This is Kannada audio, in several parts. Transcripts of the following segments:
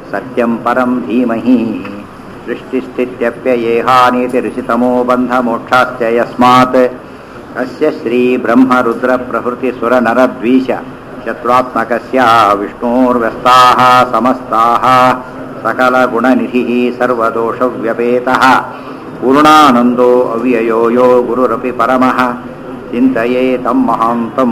ಸತ್ಯಂ ಪರಂ ಧೀಮಹಿ ಸೃಷ್ಟಿಸ್ಥಿತ್ಯಪ್ಯಯೇಹಾನೀತಿ ಋಷಿತಮೋ ಬಂಧ ಮೋಕ್ಷಾಶ್ಚ ಯಸ್ಮಾತ್ ಅಸ್ಯ ಶ್ರೀ ಬ್ರಹ್ಮ ರುದ್ರ ಪ್ರಭೃತಿ ಸುರ ನರ ದ್ವೀಶ ಶತ್ರುತ್ಮಕಸ್ಯ ವಿಷ್ಣೋರ್ವ್ಯಸ್ತಾಃ ಸಮಸ್ತಾಃ ಸಕಲ ಗುಣನಿಧಿ ಸರ್ವದೋಷವ್ಯಪೇತಃ ಪೂರ್ಣಾನಂದೋ ಅವ್ಯಯೋ ಯೋ ಗುರುರಪಿ ಪರಮಃ ಚಿಂತೆಯೇ ತಮ್ಮ ಮಹಾಂತಂ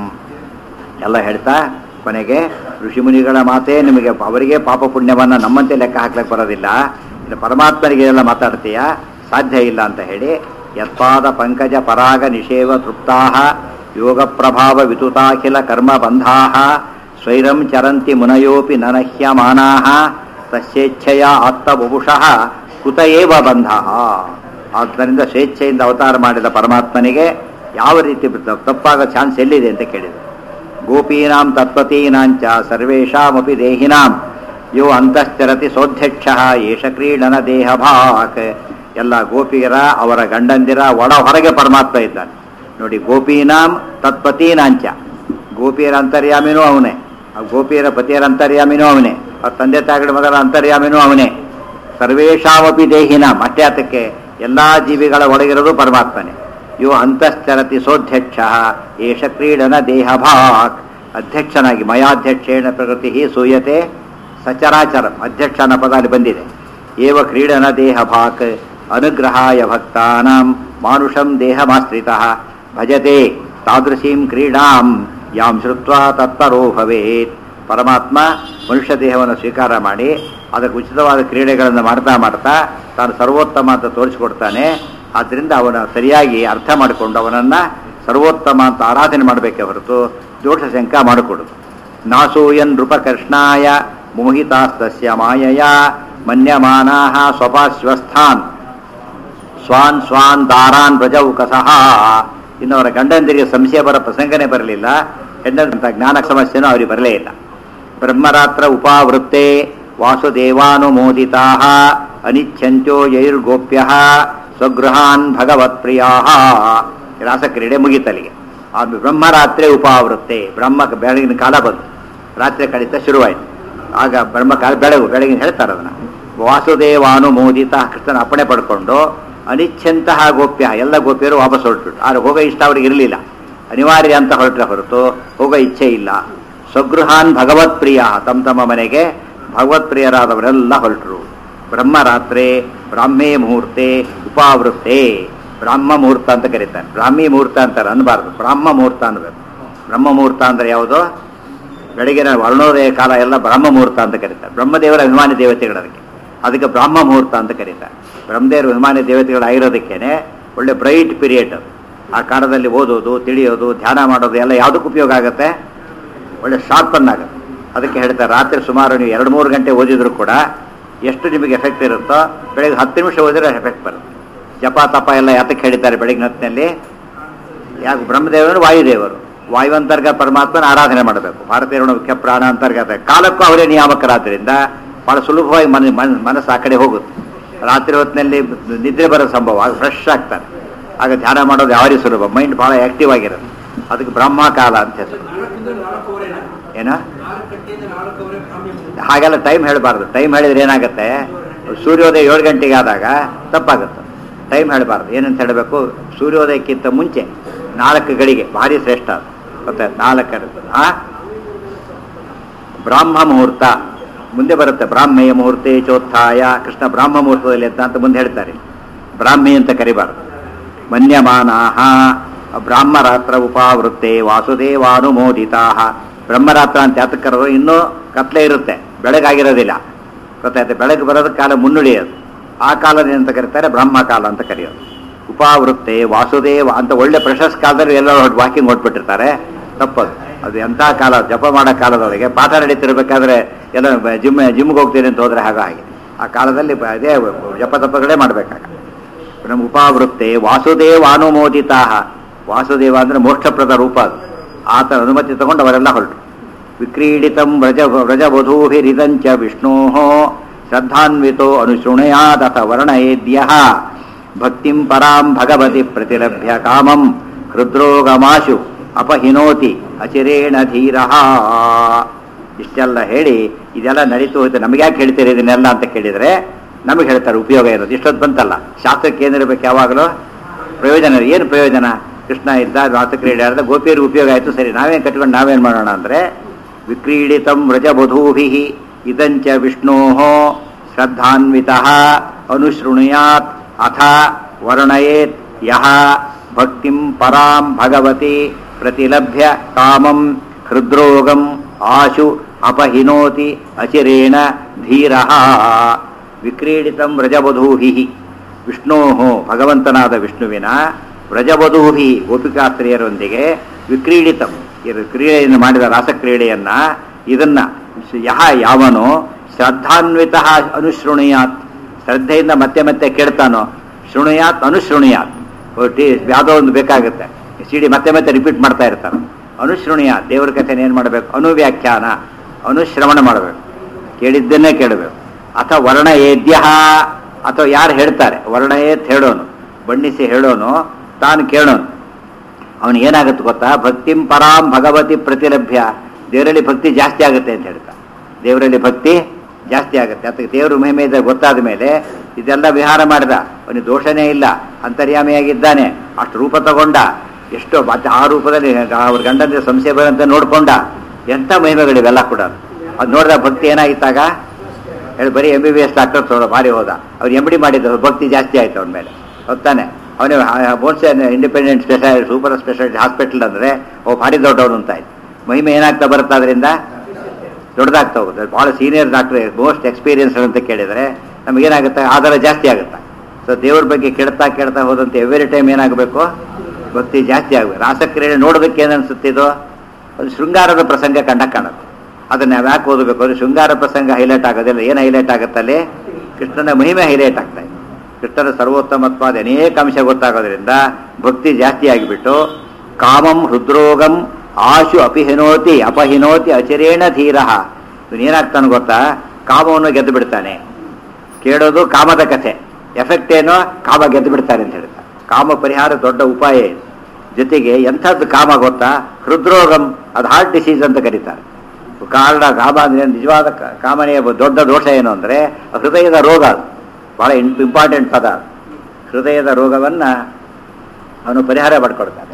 ಎಲ್ಲ ಹೇಳ್ತಾ ಕೊನೆಗೆ ಋಷಿಮುನಿಗಳ ಮಾತೇ ನಿಮಗೆ ಅವರಿಗೆ ಪಾಪ ಪುಣ್ಯವನ್ನು ನಮ್ಮಂತೆ ಲೆಕ್ಕ ಹಾಕ್ಲಿಕ್ಕೆ ಬರೋದಿಲ್ಲ ಇನ್ನು ಪರಮಾತ್ಮನಿಗೆ ಎಲ್ಲ ಮಾತಾಡ್ತೀಯ ಸಾಧ್ಯ ಇಲ್ಲ ಅಂತ ಹೇಳಿ ಯತ್ಪಾದ ಪಂಕಜ ಪರಾಗ ನಿಷೇವ ತೃಪ್ತಾ ಯೋಗ ಪ್ರಭಾವ ವಿತುತಾಖಿಲ ಕರ್ಮ ಬಂಧಾ ಸ್ವೈರಂ ಚರಂತಿ ಮುನಯೋಪಿ ನನಹ್ಯಮಾನಾ ತಸ್ಯೇಚ್ಛೆಯ ಆತ್ತಬುಭುಷಃ ಕುತ ಏವ ಬಂಧ ಆದ್ದರಿಂದ ಸ್ವೇಚ್ಛೆಯಿಂದ ಅವತಾರ ಮಾಡಿದ ಪರಮಾತ್ಮನಿಗೆ ಯಾವ ರೀತಿ ತಪ್ಪಾಗೋ ಚಾನ್ಸ್ ಎಲ್ಲಿದೆ ಅಂತ ಕೇಳಿದರು ಗೋಪೀನಾಂ ತತ್ವತೀನಾಂಚ ಸರ್ವೇಷಾಮಪಿ ದೇಹಿನಾಂ ಯೋ ಅಂತಶ್ಚರತಿ ಸೋಧ್ಯಕ್ಷ ಏಷ ಕ್ರೀಡನ ದೇಹಭಾಕ್ ಎಲ್ಲ ಗೋಪಿಯರ ಅವರ ಗಂಡಂದಿರ ಒಳ ಹೊರಗೆ ಪರಮಾತ್ಮ ಇದ್ದಾನೆ ನೋಡಿ ಗೋಪೀನಾಂ ತತ್ಪತೀನಾಂಚ ಗೋಪಿಯರ ಅಂತರ್ಯಾಮಿನೂ ಅವನೇ ಆ ಗೋಪಿಯರ ಪತಿಯರ ಅಂತರ್ಯಾಮಿನೂ ಅವನೇ ಅವ್ರ ತಂದೆ ತಾಯಿಗಳ ಮಗರ ಅಂತರ್ಯಾಮಿನೂ ಅವನೇ ಸರ್ವೇಷಾಮಪಿ ದೇಹಿನಾಂ ಅಷ್ಟೇ ಆತಕ್ಕೆ ಎಲ್ಲ ಜೀವಿಗಳ ಒಳಗಿರೋದು ಪರಮಾತ್ಮನೇ ಇವು ಅಂತಶ್ಚರತಿ ಸೋಧ್ಯಕ್ಷ ಏಷ ಕ್ರೀಡನ ದೇಹಭಾಕ್ ಅಧ್ಯಕ್ಷನಾಗಿ ಮಯಾಧ್ಯಕ್ಷೇಣ ಪ್ರಕೃತಿ ಸೂಯತೆ ಸಚರಾಚರ ಅಧ್ಯಕ್ಷ ಅನ್ನೋ ಪದ ಅಲ್ಲಿ ಬಂದಿದೆ ಏವ ಕ್ರೀಡನ ದೇಹಭಾಕ್ ಅನುಗ್ರಹಾಯ ಭಕ್ತಾನಾಂ ಮಾನುಷಂ ದೇಹಮಾಶ್ರಿತ ಭಜತೆ ತಾದೃಶೀಂ ಕ್ರೀಡಾಂ ಯಾಂ ಶ್ರುತ್ವ ತತ್ತರೋ ಭವೇತ್ ಪರಮಾತ್ಮ ಮನುಷ್ಯ ದೇಹವನ್ನು ಸ್ವೀಕಾರ ಮಾಡಿ ಅದಕ್ಕೆ ಉಚಿತವಾದ ಕ್ರೀಡೆಗಳನ್ನು ಮಾಡ್ತಾ ಮಾಡ್ತಾ ತಾನು ಸರ್ವೋತ್ತಮ ಅಂತ ತೋರಿಸಿಕೊಡ್ತಾನೆ ಆದ್ದರಿಂದ ಅವನ ಸರಿಯಾಗಿ ಅರ್ಥ ಮಾಡಿಕೊಂಡು ಅವನನ್ನು ಸರ್ವೋತ್ತಮ ಅಂತ ಆರಾಧನೆ ಮಾಡಬೇಕೇ ಹೊರತು ದೋಷ ಶಂಕ ಮಾಡಿಕೊಡುದು ನಾಸೂಯನ್ ನೃಪಕೃಷ್ಣಾಯ ಮೋಹಿತಾಸ್ತಸ್ಯ ಮಾಯಯ ಮನ್ಯಮಾನಾ ಸ್ವಪಾಶ್ವಸ್ಥಾನ್ ಸ್ವಾನ್ ಸ್ವಾನ್ ದಾರಾನ್ ವ್ರಜೌಕಸಃ ಇನ್ನವರ ಗಂಡಂದಿರಿಗೆ ಸಂಶಯ ಬರೋ ಪ್ರಸಂಗನೇ ಬರಲಿಲ್ಲ ಹೆಣ್ಣಂತ ಜ್ಞಾನ ಸಮಸ್ಯೆನೂ ಅವ್ರಿಗೆ ಬರಲೇ ಇಲ್ಲ ಬ್ರಹ್ಮರಾತ್ರ ಉಪಾವೃತ್ತೆ ವಾಸುದೇವಾನುಮೋದಿತಾ ಅನಿಚ್ಛಂತ್ಯೋ ಯೈರ್ಗೋಪ್ಯ ಸ್ವಗೃಹಾನ್ ಭಗವತ್ಪ್ರಿಯಾ ರಾಸಕ್ರೀಡೆ ಮುಗಿತಲಿಗೆ ಆಮೇಲೆ ಬ್ರಹ್ಮರಾತ್ರಿ ಉಪಾವೃತ್ತೆ ಬ್ರಹ್ಮ ಬೆಳಗಿನ ಕಾಲ ಬಂತು ರಾತ್ರಿ ಕಡಿತ ಶುರುವಾಯಿತು ಆಗ ಬ್ರಹ್ಮ ಕಾಲ ಬೆಳಗು ಬೆಳಗಿನ ಹೇಳ್ತಾರೆ ಅದನ್ನು ವಾಸುದೇವಾನುಮೋದಿತ ಕೃಷ್ಣನ ಅಪ್ಪಣೆ ಪಡ್ಕೊಂಡು ಅನಿಚ್ಛಂತಹ ಗೋಪ್ಯ ಎಲ್ಲ ಗೋಪ್ಯರು ವಾಪಸ್ ಹೊರಟ್ಬಿಟ್ಟು ಆದ್ರೆ ಹೋಗೋ ಇಷ್ಟ ಅವ್ರಿಗೆ ಇರಲಿಲ್ಲ ಅನಿವಾರ್ಯ ಅಂತ ಹೊರಟ್ರೆ ಹೊರತು ಹೋಗೋ ಇಚ್ಛೆ ಇಲ್ಲ ಸ್ವಗೃಹಾನ್ ಭಗವತ್ ಪ್ರಿಯ ತಮ್ಮ ತಮ್ಮ ಮನೆಗೆ ಭಗವತ್ ಪ್ರಿಯರಾದವರೆಲ್ಲ ಹೊರಟರು ಬ್ರಹ್ಮರಾತ್ರೆ ಬ್ರಾಹ್ಮೇ ಮುಹೂರ್ತೆ ಉಪಾವೃತ್ತೆ ಬ್ರಾಹ್ಮ ಮುಹೂರ್ತ ಅಂತ ಕರೀತಾರೆ ಬ್ರಾಹ್ಮಿ ಮುಹೂರ್ತ ಅಂತಾರೆ ಅನ್ಬಾರ್ದು ಬ್ರಾಹ್ಮ ಮುಹೂರ್ತ ಅನ್ಬೇಕು ಬ್ರಹ್ಮ ಮುಹೂರ್ತ ಅಂದ್ರೆ ಯಾವುದು ಬೆಳಗಿನ ವರ್ಣೋದಯ ಕಾಲ ಎಲ್ಲ ಬ್ರಹ್ಮ ಮುಹೂರ್ತ ಅಂತ ಕರೀತಾರೆ ಬ್ರಹ್ಮದೇವರ ಅಭಿಮಾನಿ ದೇವತೆಗಳು ಅದಕ್ಕೆ ಅದಕ್ಕೆ ಬ್ರಾಹ್ಮ ಮುಹೂರ್ತ ಅಂತ ಕರೀತಾರೆ ಬ್ರಹ್ಮದೇವರ ಅಭಿಮಾನಿ ದೇವತೆಗಳಾಗಿರೋದಕ್ಕೇನೆ ಒಳ್ಳೆ ಬ್ರೈಟ್ ಪೀರಿಯಡ್ ಆ ಕಾಲದಲ್ಲಿ ಓದೋದು ತಿಳಿಯೋದು ಧ್ಯಾನ ಮಾಡೋದು ಎಲ್ಲ ಯಾವುದಕ್ಕೆ ಉಪಯೋಗ ಆಗುತ್ತೆ ಒಳ್ಳೆ ಶಾರ್ಪನ್ ಆಗುತ್ತೆ ಅದಕ್ಕೆ ಹೇಳ್ತಾರೆ ರಾತ್ರಿ ಸುಮಾರು ನೀವು ಎರಡು ಮೂರು ಗಂಟೆ ಓದಿದ್ರು ಕೂಡ ಎಷ್ಟು ನಿಮಗೆ ಎಫೆಕ್ಟ್ ಇರುತ್ತೋ ಬೆಳಗ್ಗೆ ಹತ್ತು ನಿಮಿಷ ಓದಿದ್ರೆ ಎಫೆಕ್ಟ್ ಬರುತ್ತೆ ಜಪ ತಪ ಎಲ್ಲ ಯಾತಕ್ಕೆ ಹೇಳಿದ್ದಾರೆ ಬೆಳಗಿನ ಹೊತ್ತಿನಲ್ಲಿ ಯಾಕೆ ಬ್ರಹ್ಮದೇವರು ವಾಯುದೇವರು ವಾಯುವಂತರ್ಗ ಪರಮಾತ್ಮನ ಆರಾಧನೆ ಮಾಡಬೇಕು ಭಾರತೀಯರ ಮುಖ್ಯ ಪ್ರಾಣ ಅಂತರ್ಗತ ಕಾಲಕ್ಕೂ ಅವರೇ ನಿಯಾಮಕರಾದ್ರಿಂದ ಬಹಳ ಸುಲಭವಾಗಿ ಮನ ಮನ- ಮನಸ್ಸು ಆ ಕಡೆ ಹೋಗುತ್ತೆ ರಾತ್ರಿ ಹೊತ್ತಿನಲ್ಲಿ ನಿದ್ರೆ ಬರೋ ಸಂಭವ ಆಗ ಫ್ರೆಶ್ ಆಗ್ತಾನೆ ಆಗ ಧ್ಯಾನ ಮಾಡೋದು ಯಾವ ರೀತಿ ಸುಲಭ ಮೈಂಡ್ ಬಹಳ ಆಕ್ಟಿವ್ ಆಗಿರುತ್ತೆ ಅದಕ್ಕೆ ಬ್ರಹ್ಮ ಕಾಲ ಅಂತ ಹೆಸರು ಏನ ಹಾಗೆಲ್ಲ ಟೈಮ್ ಹೇಳಬಾರ್ದು ಟೈಮ್ ಹೇಳಿದ್ರೆ ಏನಾಗುತ್ತೆ ಸೂರ್ಯೋದಯ ಏಳು ಗಂಟೆಗೆ ಆದಾಗ ತಪ್ಪಾಗುತ್ತೆ ಟೈಮ್ ಹೇಳಬಾರ್ದು ಏನಂತ ಹೇಳಬೇಕು ಸೂರ್ಯೋದಯಕ್ಕಿಂತ ಮುಂಚೆ ನಾಲ್ಕು ಗಳಿಗೆ ಭಾರಿ ಶ್ರೇಷ್ಠ ಅದು ಗೊತ್ತಾ ನಾಲ್ಕು ಆ ಬ್ರಾಹ್ಮ ಮುಹೂರ್ತ ಮುಂದೆ ಬರುತ್ತೆ ಬ್ರಾಹ್ಮೆಯ ಮುಹೂರ್ತೆ ಚೋತ್ಥಾಯ ಕೃಷ್ಣ ಬ್ರಾಹ್ಮ ಮುಹೂರ್ತದಲ್ಲಿ ಎದ್ದ ಅಂತ ಮುಂದೆ ಹೇಳ್ತಾರೆ ಬ್ರಾಹ್ಮಿ ಅಂತ ಕರಿಬಾರ್ದು ಮನ್ಯಮಾನಾಹ ಬ್ರಾಹ್ಮರಾತ್ರ ಉಪಾವೃತ್ತೆ ವಾಸುದೇವಾನುಮೋದಿತಾ ಬ್ರಹ್ಮರಾತ್ರ ಅಂತ ಯಾತಕ್ಕೆ ಕರೆದು ಇನ್ನೂ ಕತ್ಲೆ ಇರುತ್ತೆ ಬೆಳಗಾಗಿರೋದಿಲ್ಲ ಗೊತ್ತಾಯ್ತು ಬೆಳಗ್ಗೆ ಬರೋದಕ್ಕೆ ಕಾಲ ಮುನ್ನುಡಿಯೋದು ಆ ಕಾಲದ ಅಂತ ಕರೀತಾರೆ ಬ್ರಹ್ಮ ಕಾಲ ಅಂತ ಕರೆಯೋದು ಉಪಾವೃತ್ತೆ ವಾಸುದೇವ ಅಂತ ಒಳ್ಳೆ ಪ್ರಶಸ್ತ ಕಾಲದಲ್ಲಿ ಎಲ್ಲ ವಾಕಿಂಗ್ ಹೊಟ್ಬಿಟ್ಟಿರ್ತಾರೆ ತಪ್ಪದು ಅದು ಎಂಥ ಕಾಲ ಜಪ ಮಾಡೋ ಕಾಲದೊಳಗೆ ಪಾಠ ನಡೀತಿರ್ಬೇಕಾದ್ರೆ ಎಲ್ಲ ಜಿಮ್ ಜಿಮ್ಗೆ ಹೋಗ್ತೀನಿ ಅಂತ ಹೋದ್ರೆ ಹಾಗೆ ಹಾಗೆ ಆ ಕಾಲದಲ್ಲಿ ಬ- ಅದೇ ಜಪ ತಪಗಳೇ ಮಾಡಬೇಕಾಗ ನಮ್ಮ ಉಪಾವೃತ್ತೆ ವಾಸುದೇವಾನುಮೋದಿತಾ ವಾಸುದೇವ ಅಂದ್ರೆ ಮೋಕ್ಷಪ್ರದ ರೂಪ ಅದು ಆತನ ಅನುಮತಿ ತಗೊಂಡು ಅವರೆಲ್ಲ ಹೊರಟು ವಿಕ್ರೀಡಿತಂ ವ್ರಜ ವ್ರಜವಧೂಭಿರಿದಂಚ ವಿಷ್ಣೋ ಶ್ರದ್ಧಾನ್ವಿತೋ ಅನುಶೃಣಯಾದಥ ವರ್ಣಯೇದ್ಯ ಭಕ್ತಿಂ ಪರಾಂ ಭಗವತಿ ಪ್ರತಿಲಭ್ಯ ಕಾಮಂ ಹೃದ್ರೋಗಮಾಶು ಅಪಹಿನೋತಿ ಅಚಿರೇಣ ಧೀರ ಇಷ್ಟೆಲ್ಲ ಹೇಳಿ ಇದೆಲ್ಲ ನಡೀತು ಹೋಯ್ತು ನಮಗೆ ಯಾಕೆ ಹೇಳ್ತೀರಿ ಇದನ್ನೆಲ್ಲ ಅಂತ ಕೇಳಿದರೆ ನಮಗೆ ಹೇಳ್ತಾರೆ ಉಪಯೋಗ ಇರೋದು ಇಷ್ಟೊತ್ತು ಬಂತಲ್ಲ ಶಾಸ್ತ್ರಕ್ಕೆ ಏನಿರಬೇಕು ಯಾವಾಗಲೂ ಪ್ರಯೋಜನ ಏನು ಪ್ರಯೋಜನ ಕೃಷ್ಣ ಇದ್ದ ರಾಸಕ್ರೀಡೆ ಆಡಿದ ಗೋಪಿಯರಿಗೆ ಉಪಯೋಗ ಆಯಿತು ಸರಿ ನಾವೇನು ಕಟ್ಕೊಂಡು ನಾವೇನು ಮಾಡೋಣ ಅಂದರೆ ವಿಕ್ರೀಡಿತಂ ವ್ರಜಬಧೂಭಿ ಇದಂಚ ವಿಷ್ಣೋ ಶ್ರದ್ಧಾನ್ವಿತ ಅನುಶೃಣುಯಾತ್ ಅಥ ವರ್ಣಯೇತ್ ಯಹ ಭಕ್ತಿಂ ಪರಾಂ ಭಗವತಿ ಪ್ರತಿಲಭ್ಯ ಕಾಮಂ ಹೃದ್ರೋಗಂ ಆಶು ಅಪಹಿನೋತಿ ಅಚಿರೇಣ ಧೀರ ವಿಕ್ರೀಡಿತಂ ವ್ರಜವಧೂಹಿ ವಿಷ್ಣೋ ಭಗವಂತನಾದ ವಿಷ್ಣುವಿನ ವ್ರಜವಧೂಹಿ ಗೋಪಿಕಾಸ್ತ್ರೀಯರೊಂದಿಗೆ ವಿಕ್ರೀಡಿತಂ ಇದು ಕ್ರೀಡೆಯನ್ನು ಮಾಡಿದ ರಾಸಕ್ರೀಡೆಯನ್ನ ಇದನ್ನ ಯಹ ಯಾವನು ಶ್ರದ್ಧಾನ್ವಿತ ಅನುಶೃಣುಯಾತ್ ಶ್ರದ್ಧೆಯಿಂದ ಮತ್ತೆ ಮತ್ತೆ ಕೇಳ್ತಾನೋ ಶೃಣುಯಾತ್ ಅನುಶೃಣುಯಾತ್ ಟಿ ಯಾವುದೋ ಒಂದು ಬೇಕಾಗುತ್ತೆ ಸಿಡಿ ಮತ್ತೆ ಮತ್ತೆ ರಿಪೀಟ್ ಮಾಡ್ತಾ ಇರ್ತಾನೆ ಅನುಶೃಣುಯಾತ್ ದೇವರ ಕಥೆನ ಏನು ಮಾಡಬೇಕು ಅನುವ್ಯಾಖ್ಯಾನ ಅನುಶ್ರವಣ ಮಾಡಬೇಕು ಕೇಳಿದ್ದನ್ನೇ ಕೇಳಬೇಕು ಅಥವಾ ವರ್ಣ ಏದ್ಯ ಅಥವಾ ಯಾರು ಹೇಳ್ತಾರೆ ವರ್ಣ ಏತ್ ಹೇಳೋನು ಬಣ್ಣಿಸಿ ಹೇಳೋನು ತಾನು ಕೇಳೋನು ಅವನು ಏನಾಗುತ್ತೆ ಗೊತ್ತಾ ಭಕ್ತಿಂ ಪರಾಂ ಭಗವತಿ ಪ್ರತಿಲಭ್ಯ ದೇವರಲ್ಲಿ ಭಕ್ತಿ ಜಾಸ್ತಿ ಆಗುತ್ತೆ ಅಂತ ಹೇಳ್ತಾ ದೇವರಲ್ಲಿ ಭಕ್ತಿ ಜಾಸ್ತಿ ಆಗುತ್ತೆ ಅದಕ್ಕೆ ದೇವರು ಮಹಿಮೆ ಇದೆ ಗೊತ್ತಾದ ಮೇಲೆ ಇದೆಲ್ಲ ವಿಹಾರ ಮಾಡಿದ ಅವನಿಗೆ ದೋಷನೇ ಇಲ್ಲ ಅಂತರ್ಯಾಮಿಯಾಗಿದ್ದಾನೆ ಅಷ್ಟು ರೂಪ ತಗೊಂಡ ಎಷ್ಟೋ ಮತ್ತೆ ಆ ರೂಪದಲ್ಲಿ ಅವ್ರ ಗಂಡನ ಸಂಶಯ ಬರಂತೆ ನೋಡ್ಕೊಂಡ ಎಂಥ ಮಹಿಮೆಗಳಿವೆಲ್ಲ ಕೂಡ ಅದು ನೋಡಿದ ಭಕ್ತಿ ಏನಾಗಿತ್ತಾಗ ಹೇಳಿ ಬರೀ M B B S doctor ತೋಡ ಭಾರಿ ಹೋದ ಅವ್ರು ಎಂ ಡಿ ಮಾಡಿದ್ರು ಭಕ್ತಿ ಜಾಸ್ತಿ ಆಯ್ತು ಅವನ ಮೇಲೆ ಗೊತ್ತಾನೆ ಅವನೇ bones independent speciality super speciality hospital ಅಂದರೆ ಓ ಭಾರಿ ದೊಡ್ಡವನು ಅಂತ ಆಯ್ತು ಮಹಿಮೆ ಏನಾಗ್ತಾ ಬರುತ್ತೆ ಅದರಿಂದ ದೊಡ್ಡದಾಗ್ತಾ ಹೋಗುತ್ತೆ ಭಾಳ ಸೀನಿಯರ್ ಡಾಕ್ಟರ್ ಮೋಸ್ಟ್ ಎಕ್ಸ್ಪೀರಿಯನ್ಸ್ ಅಂತ ಕೇಳಿದರೆ ನಮಗೇನಾಗುತ್ತೆ ಆಧಾರ ಜಾಸ್ತಿ ಆಗುತ್ತೆ ಸೊ ದೇವ್ರ ಬಗ್ಗೆ ಕೇಳ್ತಾ ಕೇಳ್ತಾ ಹೋದಂತೆ ಎವ್ರಿ ಟೈಮ್ ಏನಾಗಬೇಕು ಭಕ್ತಿ ಜಾಸ್ತಿ ಆಗಬೇಕು ರಾಸಕ್ರೀಡೆ ನೋಡೋದಕ್ಕೆ ಏನು ಅನ್ಸುತ್ತೆ ಇದು ಒಂದು ಶೃಂಗಾರದ ಪ್ರಸಂಗ ಕಂಡ ಕಾಣುತ್ತೆ ಅದನ್ನ ನಾವು ಯಾಕೆ ಓದಬೇಕು ಅಂದ್ರೆ ಶೃಂಗಾರ ಪ್ರಸಂಗ ಹೈಲೈಟ್ ಆಗೋದಿಲ್ಲ ಏನು ಹೈಲೈಟ್ ಆಗುತ್ತೆ ಅಲ್ಲಿ ಕೃಷ್ಣನ ಮಹಿಮೆ ಹೈಲೈಟ್ ಆಗ್ತಾ ಇದೆ ಕೃಷ್ಣನ ಸರ್ವೋತ್ತಮತ್ವಾದ ಅನೇಕ ಅಂಶ ಗೊತ್ತಾಗೋದ್ರಿಂದ ಭಕ್ತಿ ಜಾಸ್ತಿ ಆಗಿಬಿಟ್ಟು ಕಾಮಂ ಹೃದ್ರೋಗಂ ಆಶು ಅಪಿಹಿನೋತಿ ಅಪಹಿನೋತಿ ಅಚಿರೇಣ ಧೀರ ಏನಾಗ್ತಾನೆ ಗೊತ್ತಾ ಕಾಮವನ್ನು ಗೆದ್ದು ಬಿಡ್ತಾನೆ ಕೇಳೋದು ಕಾಮದ ಕಥೆ ಎಫೆಕ್ಟ್ ಏನೋ ಕಾಮ ಗೆದ್ದು ಬಿಡ್ತಾನೆ ಅಂತ ಹೇಳ್ತಾರೆ ಕಾಮ ಪರಿಹಾರ ದೊಡ್ಡ ಉಪಾಯ ಇದು ಜೊತೆಗೆ ಎಂಥದ್ದು ಕಾಮ ಗೊತ್ತಾ ಹೃದ್ರೋಗಂ ಅದು ಹಾರ್ಟ್ ಡಿಸೀಸ್ ಅಂತ ಕರೀತಾರೆ ಕಾರಣ ಕಾಮ ಅಂದ್ರೆ ನಿಜವಾದ ಕ- ಕಾಮನೆಯ ದೊಡ್ಡ ದೋಷ ಏನು ಅಂದರೆ ಹೃದಯದ ರೋಗ ಅದು ಭಾಳ ಇಂಪಾರ್ಟೆಂಟ್ ಪದ ಅದು. ಹೃದಯದ ರೋಗವನ್ನು ಅವನು ಪರಿಹಾರ ಮಾಡಿಕೊಡ್ತಾನೆ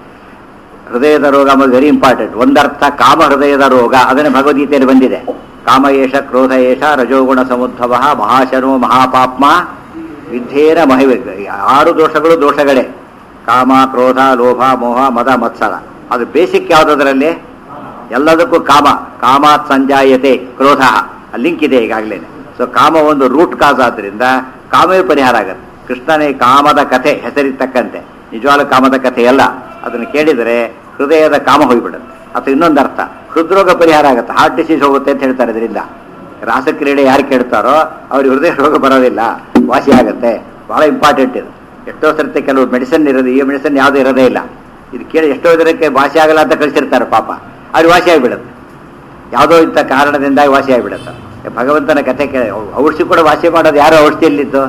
ಹೃದಯದ ರೋಗ ಅನ್ನೋದು ವೆರಿ ಇಂಪಾರ್ಟೆಂಟ್ ಒಂದರ್ಥ ಕಾಮ ಹೃದಯದ ರೋಗ ಅದನ್ನು ಭಗವದ್ಗೀತೆಯಲ್ಲಿ ಬಂದಿದೆ ಕಾಮ ಏಷ ಕ್ರೋಧ ಏಷ ರಜೋಗುಣ ಸಮುದ್ಭವ ಮಹಾಶನೋ ಮಹಾಪಾಪ್ಮ ವಿದ್ಯೇನ ಮಹಿವೆ ಆರು ದೋಷಗಳು ದೋಷಗಳೇ ಕಾಮ ಕ್ರೋಧ ಲೋಭ ಮೋಹ ಮದ ಮತ್ಸರ ಅದು ಬೇಸಿಕ್ ಯಾವುದರಲ್ಲಿ ಎಲ್ಲದಕ್ಕೂ ಕಾಮ ಕಾಮಾತ್ ಸಂಜಾಯತೆ ಕ್ರೋಧ ಲಿಂಕ್ ಇದೆ ಈಗಾಗಲೇ ಸೊ ಕಾಮ ಒಂದು ರೂಟ್ ಕಾಸ್ ಆದ್ರಿಂದ ಕಾಮವೇ ಪರಿಹಾರ ಆಗುತ್ತೆ ಕೃಷ್ಣನೇ ಕಾಮದ ಕಥೆ ಹೆಸರಿರ್ತಕ್ಕಂತೆ ನಿಜವಾದ ಕಾಮದ ಕಥೆ ಅಲ್ಲ ಅದನ್ನು ಕೇಳಿದರೆ ಹೃದಯದ ಕಾಮ ಹೋಗ್ಬಿಡುತ್ತೆ ಅಥವಾ ಇನ್ನೊಂದು ಅರ್ಥ ಹೃದ್ರೋಗ ಪರಿಹಾರ ಆಗುತ್ತೆ ಹಾರ್ಟ್ ಡಿಸೀಸ್ ಹೋಗುತ್ತೆ ಅಂತ ಹೇಳ್ತಾರೆ ಇದರಿಂದ ರಾಸಕ್ರೀಡೆ ಯಾರು ಕೇಳ್ತಾರೋ ಅವ್ರಿಗೆ ಹೃದಯ ರೋಗ ಬರೋದಿಲ್ಲ ವಾಸಿ ಆಗುತ್ತೆ ಬಹಳ ಇಂಪಾರ್ಟೆಂಟ್ ಇದು ಎಷ್ಟೋ ಸರ್ತಿ ಕೆಲವು ಮೆಡಿಸಿನ್ ಇರೋದು ಈ ಮೆಡಿಸಿನ್ ಯಾವುದೂ ಇರೋದೇ ಇಲ್ಲ ಇದು ಕೇಳಿ ಎಷ್ಟೋ ಜನಕ್ಕೆ ವಾಸಿ ಆಗಲ್ಲ ಅಂತ ಕಳಿಸಿರ್ತಾರೆ ಪಾಪ ಅವ್ರಿಗೆ ವಾಸಿ ಆಗಿಬಿಡುತ್ತೆ ಯಾವುದೋ ಇಂಥ ಕಾರಣದಿಂದಾಗಿ ವಾಸಿ ಆಗಿಬಿಡುತ್ತೆ ಭಗವಂತನ ಕಥೆ ಕೇಳಿ ಔಷಧಿ ಕೂಡ ವಾಸಿ ಮಾಡೋದು ಯಾರು ಔಷಧಿಯಲ್ಲಿದ್ದು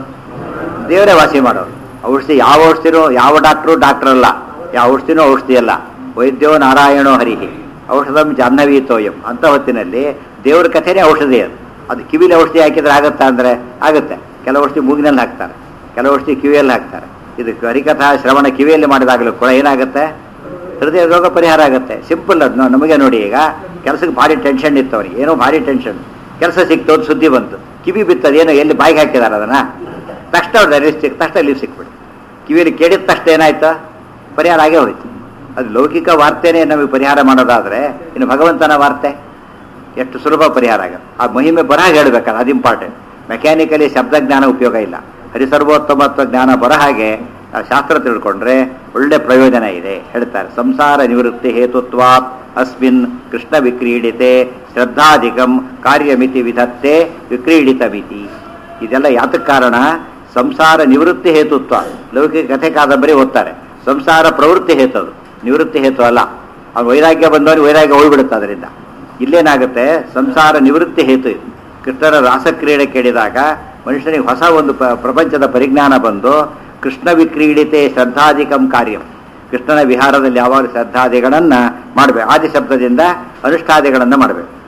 ದೇವರೇ ವಾಸಿ ಮಾಡೋರು ಔಷಧಿ ಯಾವ ಔಷಧಿನೂ ಯಾವ ಡಾಕ್ಟ್ರು ಡಾಕ್ಟರ್ ಅಲ್ಲ ಯಾವ ಔಷಧಿನೂ ಔಷಧಿ ಅಲ್ಲ ವೈದ್ಯೋ ನಾರಾಯಣೋ ಹರಿಹಿ ಔಷಧಂ ಜಾಹ್ನವೀತೋಯಂ ಅಂತ ಹೊತ್ತಿನಲ್ಲಿ ದೇವ್ರ ಕಥೆನೇ ಔಷಧಿ ಅದು ಅದು ಕಿವಿಲಿ ಔಷಧಿ ಹಾಕಿದ್ರೆ ಆಗತ್ತಾ ಅಂದರೆ ಆಗುತ್ತೆ ಕೆಲವು ಔಷಧಿ ಮೂಗಿನಲ್ಲಿ ಹಾಕ್ತಾರೆ ಕೆಲವು ಔಷಧಿ ಕಿವಿಯಲ್ಲಿ ಹಾಕ್ತಾರೆ ಇದು ಹರಿಕಥಾ ಶ್ರವಣ ಕಿವಿಯಲ್ಲಿ ಮಾಡಿದಾಗಲೂ ಕೂಡ ಏನಾಗುತ್ತೆ ಹೃದಯ ರೋಗ ಪರಿಹಾರ ಆಗುತ್ತೆ ಸಿಂಪಲ್ ಅದು ನಾವು ನಮಗೆ ನೋಡಿ ಈಗ ಕೆಲಸಕ್ಕೆ ಭಾರಿ ಟೆನ್ಷನ್ ಇತ್ತು ಅವನಿಗೆ ಏನೋ ಭಾರಿ ಟೆನ್ಷನ್ ಕೆಲಸ ಸಿಕ್ತು ಒಂದು ಸುದ್ದಿ ಬಂತು ಕಿವಿ ಬಿತ್ತದ ಏನೋ ಎಲ್ಲಿ ಬಾಯಿಗೆ ಹಾಕಿದಾರೆ ಅದನ್ನ ತಕ್ಷಣ ಅವ್ರು ಲಿಫ್ಟ್ ಸಿಕ್ ತಕ್ಷಣ ಲಿಫ್ಟ್ ಸಿಕ್ಬಿಡು ಕಿವಿಯಲ್ಲಿ ಕೇಳಿದ ತಕ್ಷಣ ಏನಾಯ್ತು ಪರಿಹಾರ ಆಗೇ ಹೋಯ್ತು ಅದು ಲೌಕಿಕ ವಾರ್ತೆನೇ ನಮಗೆ ಪರಿಹಾರ ಮಾಡೋದಾದ್ರೆ ಇನ್ನು ಭಗವಂತನ ವಾರ್ತೆ ಎಷ್ಟು ಸುಲಭ ಪರಿಹಾರ ಆಗುತ್ತೆ ಆ ಮಹಿಮೆ ಬರಹ ಹೇಳ್ಬೇಕಲ್ಲ ಅದು ಇಂಪಾರ್ಟೆಂಟ್ ಮೆಕ್ಯಾನಿಕಲಿ ಶಬ್ದಜ್ಞಾನ ಉಪಯೋಗ ಇಲ್ಲ ಹರಿಸರ್ವೋತ್ತಮತ್ವ ಜ್ಞಾನ ಬರ ಹಾಗೆ ಆ ಶಾಸ್ತ್ರ ತಿಳ್ಕೊಂಡ್ರೆ ಒಳ್ಳೆ ಪ್ರಯೋಜನ ಇದೆ ಹೇಳ್ತಾರೆ ಸಂಸಾರ ನಿವೃತ್ತಿ ಹೇತುತ್ವಾತ್ ಅಸ್ಮಿನ್ ಕೃಷ್ಣ ವಿಕ್ರೀಡಿತೆ ಶ್ರದ್ಧಾಧಿಕಂ ಕಾರ್ಯಮಿತಿ ವಿಧತ್ತೆ ವಿಕ್ರೀಡಿತ ಮಿತಿ ಇದೆಲ್ಲ ಯಾತಕ್ಕೆ ಕಾರಣ ಸಂಸಾರ ನಿವೃತ್ತಿ ಹೇತುತ್ವ ಲೌಕಿಕ ಕಥೆ ಕಾದಂಬರಿ ಓದ್ತಾರೆ ಸಂಸಾರ ಪ್ರವೃತ್ತಿ ಹೇತು ಅದು ನಿವೃತ್ತಿ ಹೇತು ಅಲ್ಲ ಅವ್ನು ವೈರಾಗ್ಯ ಬಂದವನಿಗೆ ವೈರಾಗ್ಯ ಹೋಗ್ಬಿಡುತ್ತೆ ಅದರಿಂದ ಇಲ್ಲೇನಾಗುತ್ತೆ ಸಂಸಾರ ನಿವೃತ್ತಿ ಹೇತು ಇದು ಕೃಷ್ಣರ ರಾಸಕ್ರೀಡೆ ಕೇಳಿದಾಗ ಮನುಷ್ಯನಿಗೆ ಹೊಸ ಒಂದು ಪ- ಪ್ರಪಂಚದ ಪರಿಜ್ಞಾನ ಬಂದು ಕೃಷ್ಣ ವಿಕ್ರೀಡಿತೆ ಶ್ರದ್ಧಾಧಿಕಂ ಕಾರ್ಯಂ ಕೃಷ್ಣನ ವಿಹಾರದಲ್ಲಿ ಯಾವಾಗ ಶ್ರದ್ಧಾದಿಗಳನ್ನು ಮಾಡಬೇಕು ಆದಿ ಶಬ್ದದಿಂದ ಅನುಷ್ಠಾದಿಗಳನ್ನು ಮಾಡಬೇಕು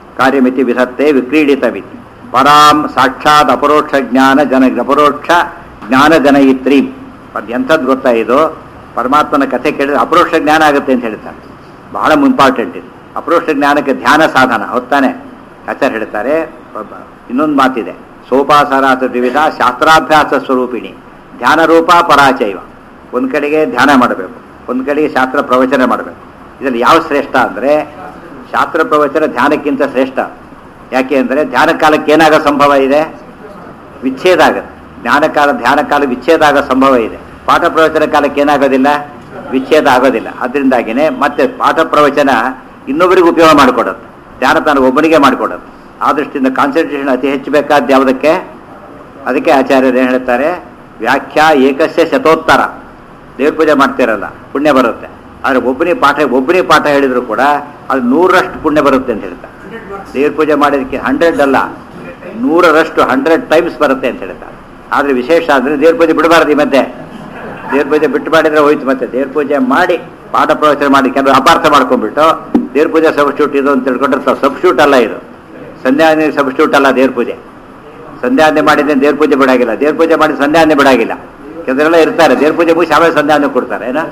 ಕಾರ್ಯಮಿತಿ ವಿಧತ್ತೆ ವಿಕ್ರೀಡಿತವಿತಿ ಪರಾಂ ಸಾಕ್ಷಾತ್ ಅಪರೋಕ್ಷ ಜ್ಞಾನ ಜನ ಅಪರೋಕ್ಷ ಜ್ಞಾನ ಜನಯಿತ್ರಿ ಅದು ಎಂಥದ್ದು ಗೊತ್ತಾ ಇದು ಪರಮಾತ್ಮನ ಕಥೆ ಕೇಳಿದ್ರೆ ಅಪರೋಕ್ಷ ಜ್ಞಾನ ಆಗುತ್ತೆ ಅಂತ ಹೇಳ್ತಾರೆ ಬಹಳ ಇಂಪಾರ್ಟೆಂಟ್ ಇದು ಅಪರೋಕ್ಷ ಜ್ಞಾನಕ್ಕೆ ಧ್ಯಾನ ಸಾಧನ ಹೊತ್ತಾನೆ ಆಚಾರ್ಯ ಹೇಳ್ತಾರೆ ಇನ್ನೊಂದು ಮಾತಿದೆ ಸೋಪಾಸರಾತ ದ್ವಿವಿಧ ಶಾಸ್ತ್ರಾಭ್ಯಾಸ ಸ್ವರೂಪಿಣಿ ಧ್ಯಾನ ರೂಪ ಪರಾಚೈವ ಒಂದು ಕಡೆಗೆ ಧ್ಯಾನ ಮಾಡಬೇಕು ಒಂದು ಕಡೆಗೆ ಶಾಸ್ತ್ರ ಪ್ರವಚನ ಮಾಡಬೇಕು ಇದರಲ್ಲಿ ಯಾವ ಶ್ರೇಷ್ಠ ಅಂದರೆ ಶಾಸ್ತ್ರ ಪ್ರವಚನ ಧ್ಯಾನಕ್ಕಿಂತ ಶ್ರೇಷ್ಠ ಯಾಕೆ ಅಂದರೆ ಧ್ಯಾನ ಕಾಲಕ್ಕೆ ಏನಾಗೋ ಸಂಭವ ಇದೆ ವಿಚ್ಛೇದ ಆಗುತ್ತೆ ಜ್ಞಾನ ಕಾಲ ಧ್ಯಾನ ಕಾಲ ವಿಚ್ಛೇದ ಆಗೋ ಸಂಭವ ಇದೆ ಪಾಠ ಪ್ರವಚನ ಕಾಲಕ್ಕೆ ಏನಾಗೋದಿಲ್ಲ ವಿಚ್ಛೇದ ಆಗೋದಿಲ್ಲ ಅದರಿಂದಾಗಿನೇ ಮತ್ತೆ ಪಾಠ ಪ್ರವಚನ ಇನ್ನೊಬ್ಬರಿಗೆ ಉಪಯೋಗ ಮಾಡಿಕೊಡುತ್ತೆ ಧ್ಯಾನ ತಾನು ಒಬ್ಬನಿಗೆ ಮಾಡಿಕೊಡುತ್ತೆ ಆ ದೃಷ್ಟಿಯಿಂದ ಕಾನ್ಸಂಟ್ರೇಷನ್ ಅತಿ ಹೆಚ್ಚು ಬೇಕಾದ ಯಾವುದಕ್ಕೆ ಅದಕ್ಕೆ ಆಚಾರ್ಯರು ಏನು ಹೇಳ್ತಾರೆ ವ್ಯಾಖ್ಯಾ ಏಕಸ್ಯ ಶತೋತ್ತರ ದೇವ್ರ ಪೂಜೆ ಮಾಡ್ತಿರಲ್ಲ ಪುಣ್ಯ ಬರುತ್ತೆ ಆದರೆ ಒಬ್ಬನೇ ಪಾಠ ಒಬ್ಬನೇ ಪಾಠ ಹೇಳಿದ್ರು ಕೂಡ ಅದು ನೂರರಷ್ಟು ಪುಣ್ಯ ಬರುತ್ತೆ ಅಂತ ಹೇಳ್ತಾರೆ ದೇವ್ರ ಪೂಜೆ ಮಾಡೋದಕ್ಕೆ ಹಂಡ್ರೆಡ್ ಅಲ್ಲ ನೂರರಷ್ಟು ಹಂಡ್ರೆಡ್ ಟೈಮ್ಸ್ ಬರುತ್ತೆ ಅಂತ ಹೇಳ್ತಾರೆ ಆದರೆ ವಿಶೇಷ ಅಂದರೆ ದೇವ್ರ ಪೂಜೆ ಬಿಡಬಾರ್ದು ಈ ಮಧ್ಯೆ ದೇವ್ರ ಪೂಜೆ ಬಿಟ್ಟು ಮಾಡಿದ್ರೆ ಹೋಯ್ತು ಮತ್ತೆ ದೇವ್ರ ಪೂಜೆ ಮಾಡಿ ಪಾಠ ಪ್ರವಚನ ಮಾಡಿ ಕೆಲವು ಅಪಾರ್ಥ ಮಾಡ್ಕೊಂಡ್ಬಿಟ್ಟು ದೇವ್ರ ಪೂಜೆ ಸಬ್ಸ್ಟ್ಯೂಟ್ ಇದು ಅಂತ ತಿಳ್ಕೊಂಡಿರ್ತಾವೆ ಸಬ್ಸ್ಟ್ಯೂಟ್ ಅಲ್ಲ ಇದು ಸಂಧ್ಯಾನೆ ಸಬ್ಸ್ಟ್ಯೂಟ್ ಅಲ್ಲ ದೇವ್ರ ಪೂಜೆ ಸಂಧ್ಯಾನೆ ಮಾಡಿದ್ರೆ ದೇವ್ರ ಪೂಜೆ ಬಿಡಾಗಿಲ್ಲ ದೇವ್ರ ಪೂಜೆ ಮಾಡಿ ಸಂಧ್ಯಾನೆ ಬಿಡಾಗಿಲ್ಲ ಕೆಲವರೆಲ್ಲ ಇರ್ತಾರೆ ದೇವ್ರ ಪೂಜೆ ಮುಗಿಸಿ ಆಮೇಲೆ ಸಂಧ್ಯಾನೆ ಕೊಡ್ತಾರೆ ಏನ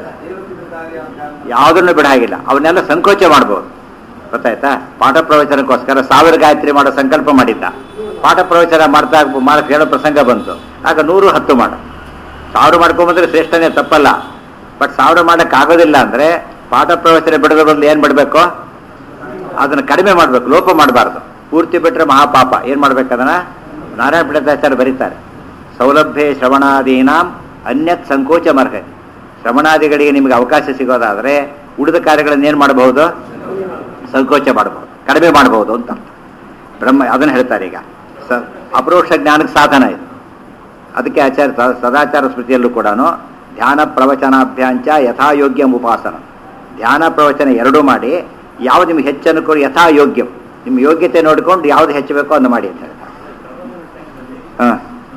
ಯಾವುದನ್ನು ಬಿಡಾಗಿಲ್ಲ ಅವನ್ನೆಲ್ಲ ಸಂಕೋಚ ಮಾಡ್ಬೋದು ಗೊತ್ತಾಯ್ತಾ ಪಾಠ ಪ್ರವಚನಕ್ಕೋಸ್ಕರ ಸಾವಿರ ಗಾಯತ್ರಿ ಮಾಡೋ ಸಂಕಲ್ಪ ಮಾಡಿದ್ದ ಪಾಠ ಪ್ರವಚನ ಮಾಡ್ತಾ ಮಾಡಕ್ಕೆ ಹೇಳೋ ಪ್ರಸಂಗ ಬಂತು ಆಗ ನೂರು ಹತ್ತು ಮಾಡ ಸಾವಿರ ಮಾಡ್ಕೊಂಬಂದ್ರೆ ಶ್ರೇಷ್ಠನೇ ತಪ್ಪಲ್ಲ ಬಟ್ ಸಾವಿರ ಮಾಡಕ್ ಆಗೋದಿಲ್ಲ ಅಂದ್ರೆ ಪಾಠ ಪ್ರವಚನ ಬಿಡದ ಬದಲು ಏನ್ ಬಿಡಬೇಕು ಅದನ್ನ ಕಡಿಮೆ ಮಾಡ್ಬೇಕು ಲೋಪ ಮಾಡಬಾರ್ದು ಪೂರ್ತಿ ಬಿಟ್ರೆ ಮಹಾಪಾಪ ಏನ್ ಮಾಡ್ಬೇಕು ಅದನ್ನ ನಾರಾಯಣ ಪಂಡಿತಾಚಾರ್ಯ ಬರೀತಾರೆ ಸೌಲಭ್ಯ ಶ್ರವಣಾದೀನಾಂ ಅನ್ಯತ್ ಸಂಕೋಚ ಮರ್ಹ ಶ್ರವಣಾದಿಗಳಿಗೆ ನಿಮಗೆ ಅವಕಾಶ ಸಿಗೋದಾದ್ರೆ ಉಳಿದ ಕಾರ್ಯಗಳನ್ನ ಏನ್ ಮಾಡಬಹುದು ಸಂಕೋಚ ಮಾಡಬಹುದು ಕಡಿಮೆ ಮಾಡಬಹುದು ಅಂತ ಅರ್ಥ. ಬ್ರಹ್ಮ ಅದನ್ನ ಹೇಳ್ತಾರೆ ಈಗ ಸ ಅಪರೋಕ್ಷ ಜ್ಞಾನಕ್ಕೆ ಸಾಧನ ಇದು ಅದಕ್ಕೆ ಆಚಾರ್ಯ ಸ- ಸದಾಚಾರ ಸ್ಮೃತಿಯಲ್ಲೂ ಕೂಡ ಧ್ಯಾನ ಪ್ರವಚನಾಭ್ಯಾಂಚ ಯಥಾಯೋಗ್ಯ ಉಪಾಸನ ಧ್ಯಾನ ಪ್ರವಚನ ಎರಡೂ ಮಾಡಿ ಯಾವ್ದು ನಿಮ್ಗೆ ಹೆಚ್ಚು ಅನುಕೂಲ ಯಥಾಯೋಗ್ಯ ನಿಮ್ಮ ಯೋಗ್ಯತೆ ನೋಡಿಕೊಂಡು ಯಾವ್ದು ಹೆಚ್ಚು ಬೇಕೋ ಅದನ್ನು ಮಾಡಿ ಅಂತ ಹೇಳ್ತಾರೆ ಹಾಂ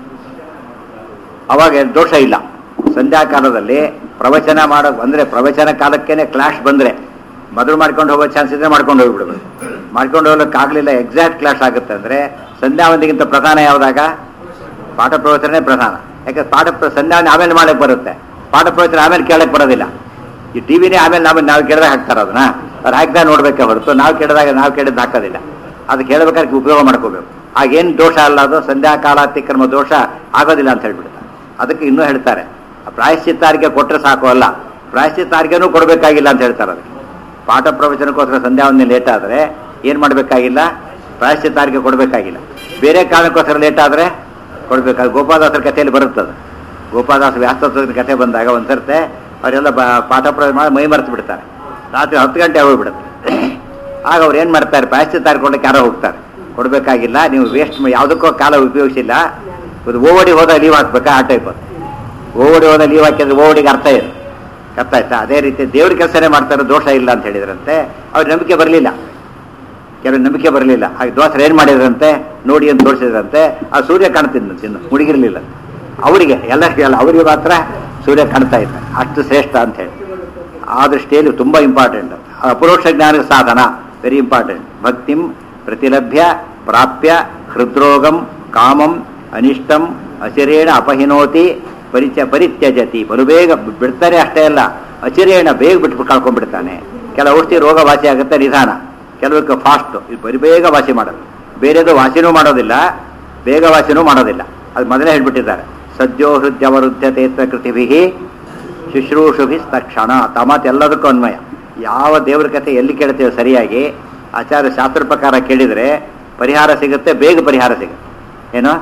ಅವಾಗ ದೋಷ ಇಲ್ಲ ಸಂಧ್ಯಾಕಾಲದಲ್ಲಿ ಪ್ರವಚನ ಮಾಡೋ ಅಂದರೆ ಪ್ರವಚನ ಕಾಲಕ್ಕೇನೆ ಕ್ಲಾಶ್ ಬಂದರೆ ಮೊದಲು ಮಾಡ್ಕೊಂಡು ಹೋಗೋ ಚಾನ್ಸ್ ಇದ್ರೆ ಮಾಡ್ಕೊಂಡು ಹೋಗ್ಬಿಡ್ಬೇಕು ಮಾಡ್ಕೊಂಡು ಹೋಗ್ಲಿಕ್ಕಾಗಲಿಲ್ಲ ಎಕ್ಸಾಕ್ಟ್ ಕ್ಲಾಶ್ ಆಗುತ್ತೆ ಅಂದರೆ ಸಂಧ್ಯಾವಂದಿಗಿಂತ ಪ್ರಧಾನ ಯಾವುದಾಗ ಪಾಠ ಪ್ರವಚನನೇ ಪ್ರಧಾನ ಯಾಕೆ ಪಾಠ ಪ್ರ- ಸಂಧ್ಯಾವಂದಿ ಆಮೇಲೆ ಮಾಡಕ್ಕೆ ಬರುತ್ತೆ ಪಾಠ ಪ್ರವಚನ ಆಮೇಲೆ ಕೇಳಕ್ಕೆ ಬರೋದಿಲ್ಲ ಈ ಟಿವಿನೇ ಆಮೇಲೆ ನಾವು ನಾವು ಕೇಳಿದಾಗ ಹಾಕ್ತಾರೆ ಅದನ್ನ ಅವ್ರು ಹಾಕಿದಾಗ ನೋಡ್ಬೇಕೆ ಹೊರತು ನಾವು ಕೇಳಿದಾಗ ನಾವು ಕೇಳಿದ್ದು ಹಾಕೋದಿಲ್ಲ ಅದು ಕೇಳಬೇಕಾದ್ರೆ ಉಪಯೋಗ ಮಾಡ್ಕೋಬೇಕು ಆಗೇನು ದೋಷ ಅಲ್ಲ ಅದು ಸಂಧ್ಯಾಕಾಲ ಅತಿಕ್ರಮ ದೋಷ ಆಗೋದಿಲ್ಲ ಅಂತ ಹೇಳ್ಬಿಡ್ತಾರೆ ಅದಕ್ಕೆ ಇನ್ನೂ ಹೇಳ್ತಾರೆ ಆ ಪ್ರಾಯಶ್ಚಿತ್ತಾರಿಗೆ ಕೊಟ್ಟರೆ ಸಾಕು ಅಲ್ಲ ಪ್ರಾಯಶ್ಚಿತ್ತಾರ್ಗೆನೂ ಕೊಡಬೇಕಾಗಿಲ್ಲ ಅಂತ ಹೇಳ್ತಾರೆ ಅದಕ್ಕೆ ಪಾಠ ಪ್ರವಚನಕ್ಕೋಸ್ಕರ ಸಂಧ್ಯಾವಂದನೆ ಲೇಟ್ ಆದರೆ ಏನು ಮಾಡಬೇಕಾಗಿಲ್ಲ ಪ್ರಾಯಶ್ಚಿತ್ತಾರಿಗೆ ಕೊಡಬೇಕಾಗಿಲ್ಲ ಬೇರೆ ಕಾರಣಕ್ಕೋಸ್ಕರ ಲೇಟ್ ಆದರೆ ಕೊಡಬೇಕಾಗ ಗೋಪಾಲದಾಸರ ಕಥೆಯಲ್ಲಿ ಬರುತ್ತದೆ ಗೋಪಾಲದಾಸ ವ್ಯಾಸ್ತತ್ವದ ಕಥೆ ಬಂದಾಗ ಒಂದು ಸರ್ತೆ ಅವರೆಲ್ಲ ಬ ಪಾಠ ಪ್ರವಚನ ಮಾಡಿ ಮೈ ಮರೆತು ಬಿಡ್ತಾರೆ ರಾತ್ರಿ ಹತ್ತು ಗಂಟೆ ಹೋಗ್ಬಿಡುತ್ತೆ ಆಗ ಅವ್ರು ಏನು ಮಾಡ್ತಾರೆ ಪ್ರಾಯಶ್ಚಿತ್ತಾರ ಕೊಡಕ್ಕೆ ಯಾರೋ ಹೋಗ್ತಾರೆ ಕೊಡಬೇಕಾಗಿಲ್ಲ ನೀವು ವೇಸ್ಟ್ ಯಾವುದಕ್ಕೋ ಕಾಲ ಉಪಯೋಗಿಸಿಲ್ಲ ಇದು ಓವಡಿ ಹೋದಾಗ ಲೀವ್ ಹಾಕ್ಬೇಕಾ ಆ ಟೈಪ್ ಓವಡಿ ಹೋದಾಗ ಲೀವ್ ಹಾಕಿದ್ರೆ ಓವಡಿಗೆ ಅರ್ಥ ಇದೆ ಅರ್ಥ ಆಯ್ತಾ ಅದೇ ರೀತಿ ದೇವ್ರ ಕೆಲಸನೇ ಮಾಡ್ತಾರೆ ದೋಷ ಇಲ್ಲ ಅಂತ ಹೇಳಿದ್ರಂತೆ ಅವ್ರ ನಂಬಿಕೆ ಬರಲಿಲ್ಲ ಕೆಲವು ನಂಬಿಕೆ ಬರಲಿಲ್ಲ ಹಾಗೆ ದೋಸರು ಏನು ಮಾಡಿದ್ರಂತೆ ನೋಡಿ ಅಂತ ತೋರಿಸಿದ್ರಂತೆ ಆ ಸೂರ್ಯ ಕಾಣ್ತಿದ್ದಂತೆ ಇನ್ನು ಮುಳುಗಿರ್ಲಿಲ್ಲ ಅವರಿಗೆ ಎಲ್ಲರಿಗೂ ಅಲ್ಲ ಅವರಿಗೆ ಮಾತ್ರ ಸೂರ್ಯ ಕಾಣ್ತಾ ಇದ್ದ ಅಷ್ಟು ಶ್ರೇಷ್ಠ ಅಂತ ಹೇಳಿ ಆ ದೃಷ್ಟಿಯಲ್ಲಿ ತುಂಬ ಇಂಪಾರ್ಟೆಂಟ್ ಅಪರೋಕ್ಷ ಜ್ಞಾನದ ಸಾಧನ ವೆರಿ ಇಂಪಾರ್ಟೆಂಟ್ ಭಕ್ತಿಂ ಪ್ರತಿಲಭ್ಯ ಪ್ರಾಪ್ಯ ಹೃದ್ರೋಗಂ ಕಾಮಂ ಅನಿಷ್ಟಂ ಅಚಿರೇಣ ಅಪಹಿನೋತಿ ಪರಿಚ ಪರಿತ್ಯಜತಿ ಬಲು ಬೇಗ ಬಿಡ್ತಾರೆ ಅಷ್ಟೇ ಅಲ್ಲ ಅಚಿರೇಣ ಬೇಗ ಬಿಟ್ಟು ಕಳ್ಕೊಂಡ್ಬಿಡ್ತಾನೆ ಕೆಲವು ಔಷಧಿ ರೋಗ ವಾಸಿ ಆಗುತ್ತೆ ನಿಧಾನ ಕೆಲವಕ್ಕೆ ಫಾಸ್ಟ್ ಇದು ಬರಿ ಬೇಗ ವಾಸಿ ಮಾಡೋದು ಬೇರೆದು ವಾಸಿನೂ ಮಾಡೋದಿಲ್ಲ ಬೇಗ ವಾಸಿನೂ ಮಾಡೋದಿಲ್ಲ ಅದು ಮೊದಲೇ ಹೇಳ್ಬಿಟ್ಟಿದ್ದಾರೆ ಸದ್ಯೋ ಹೃದಯವರುದ್ಧತೆ ಕೃತಿಭಿ ಶುಶ್ರೂಷುಭಿ ತಕ್ಷಣ ತಮಾತ್ ಎಲ್ಲದಕ್ಕೂ ಅನ್ವಯ ಯಾವ ದೇವ್ರ ಕಥೆ ಎಲ್ಲಿ ಕೇಳ್ತೇವೆ ಸರಿಯಾಗಿ ಆಚಾರ್ಯ ಶಾಸ್ತ್ರ ಪ್ರಕಾರ ಕೇಳಿದರೆ ಪರಿಹಾರ ಸಿಗುತ್ತೆ ಬೇಗ ಪರಿಹಾರ ಸಿಗುತ್ತೆ ಏನು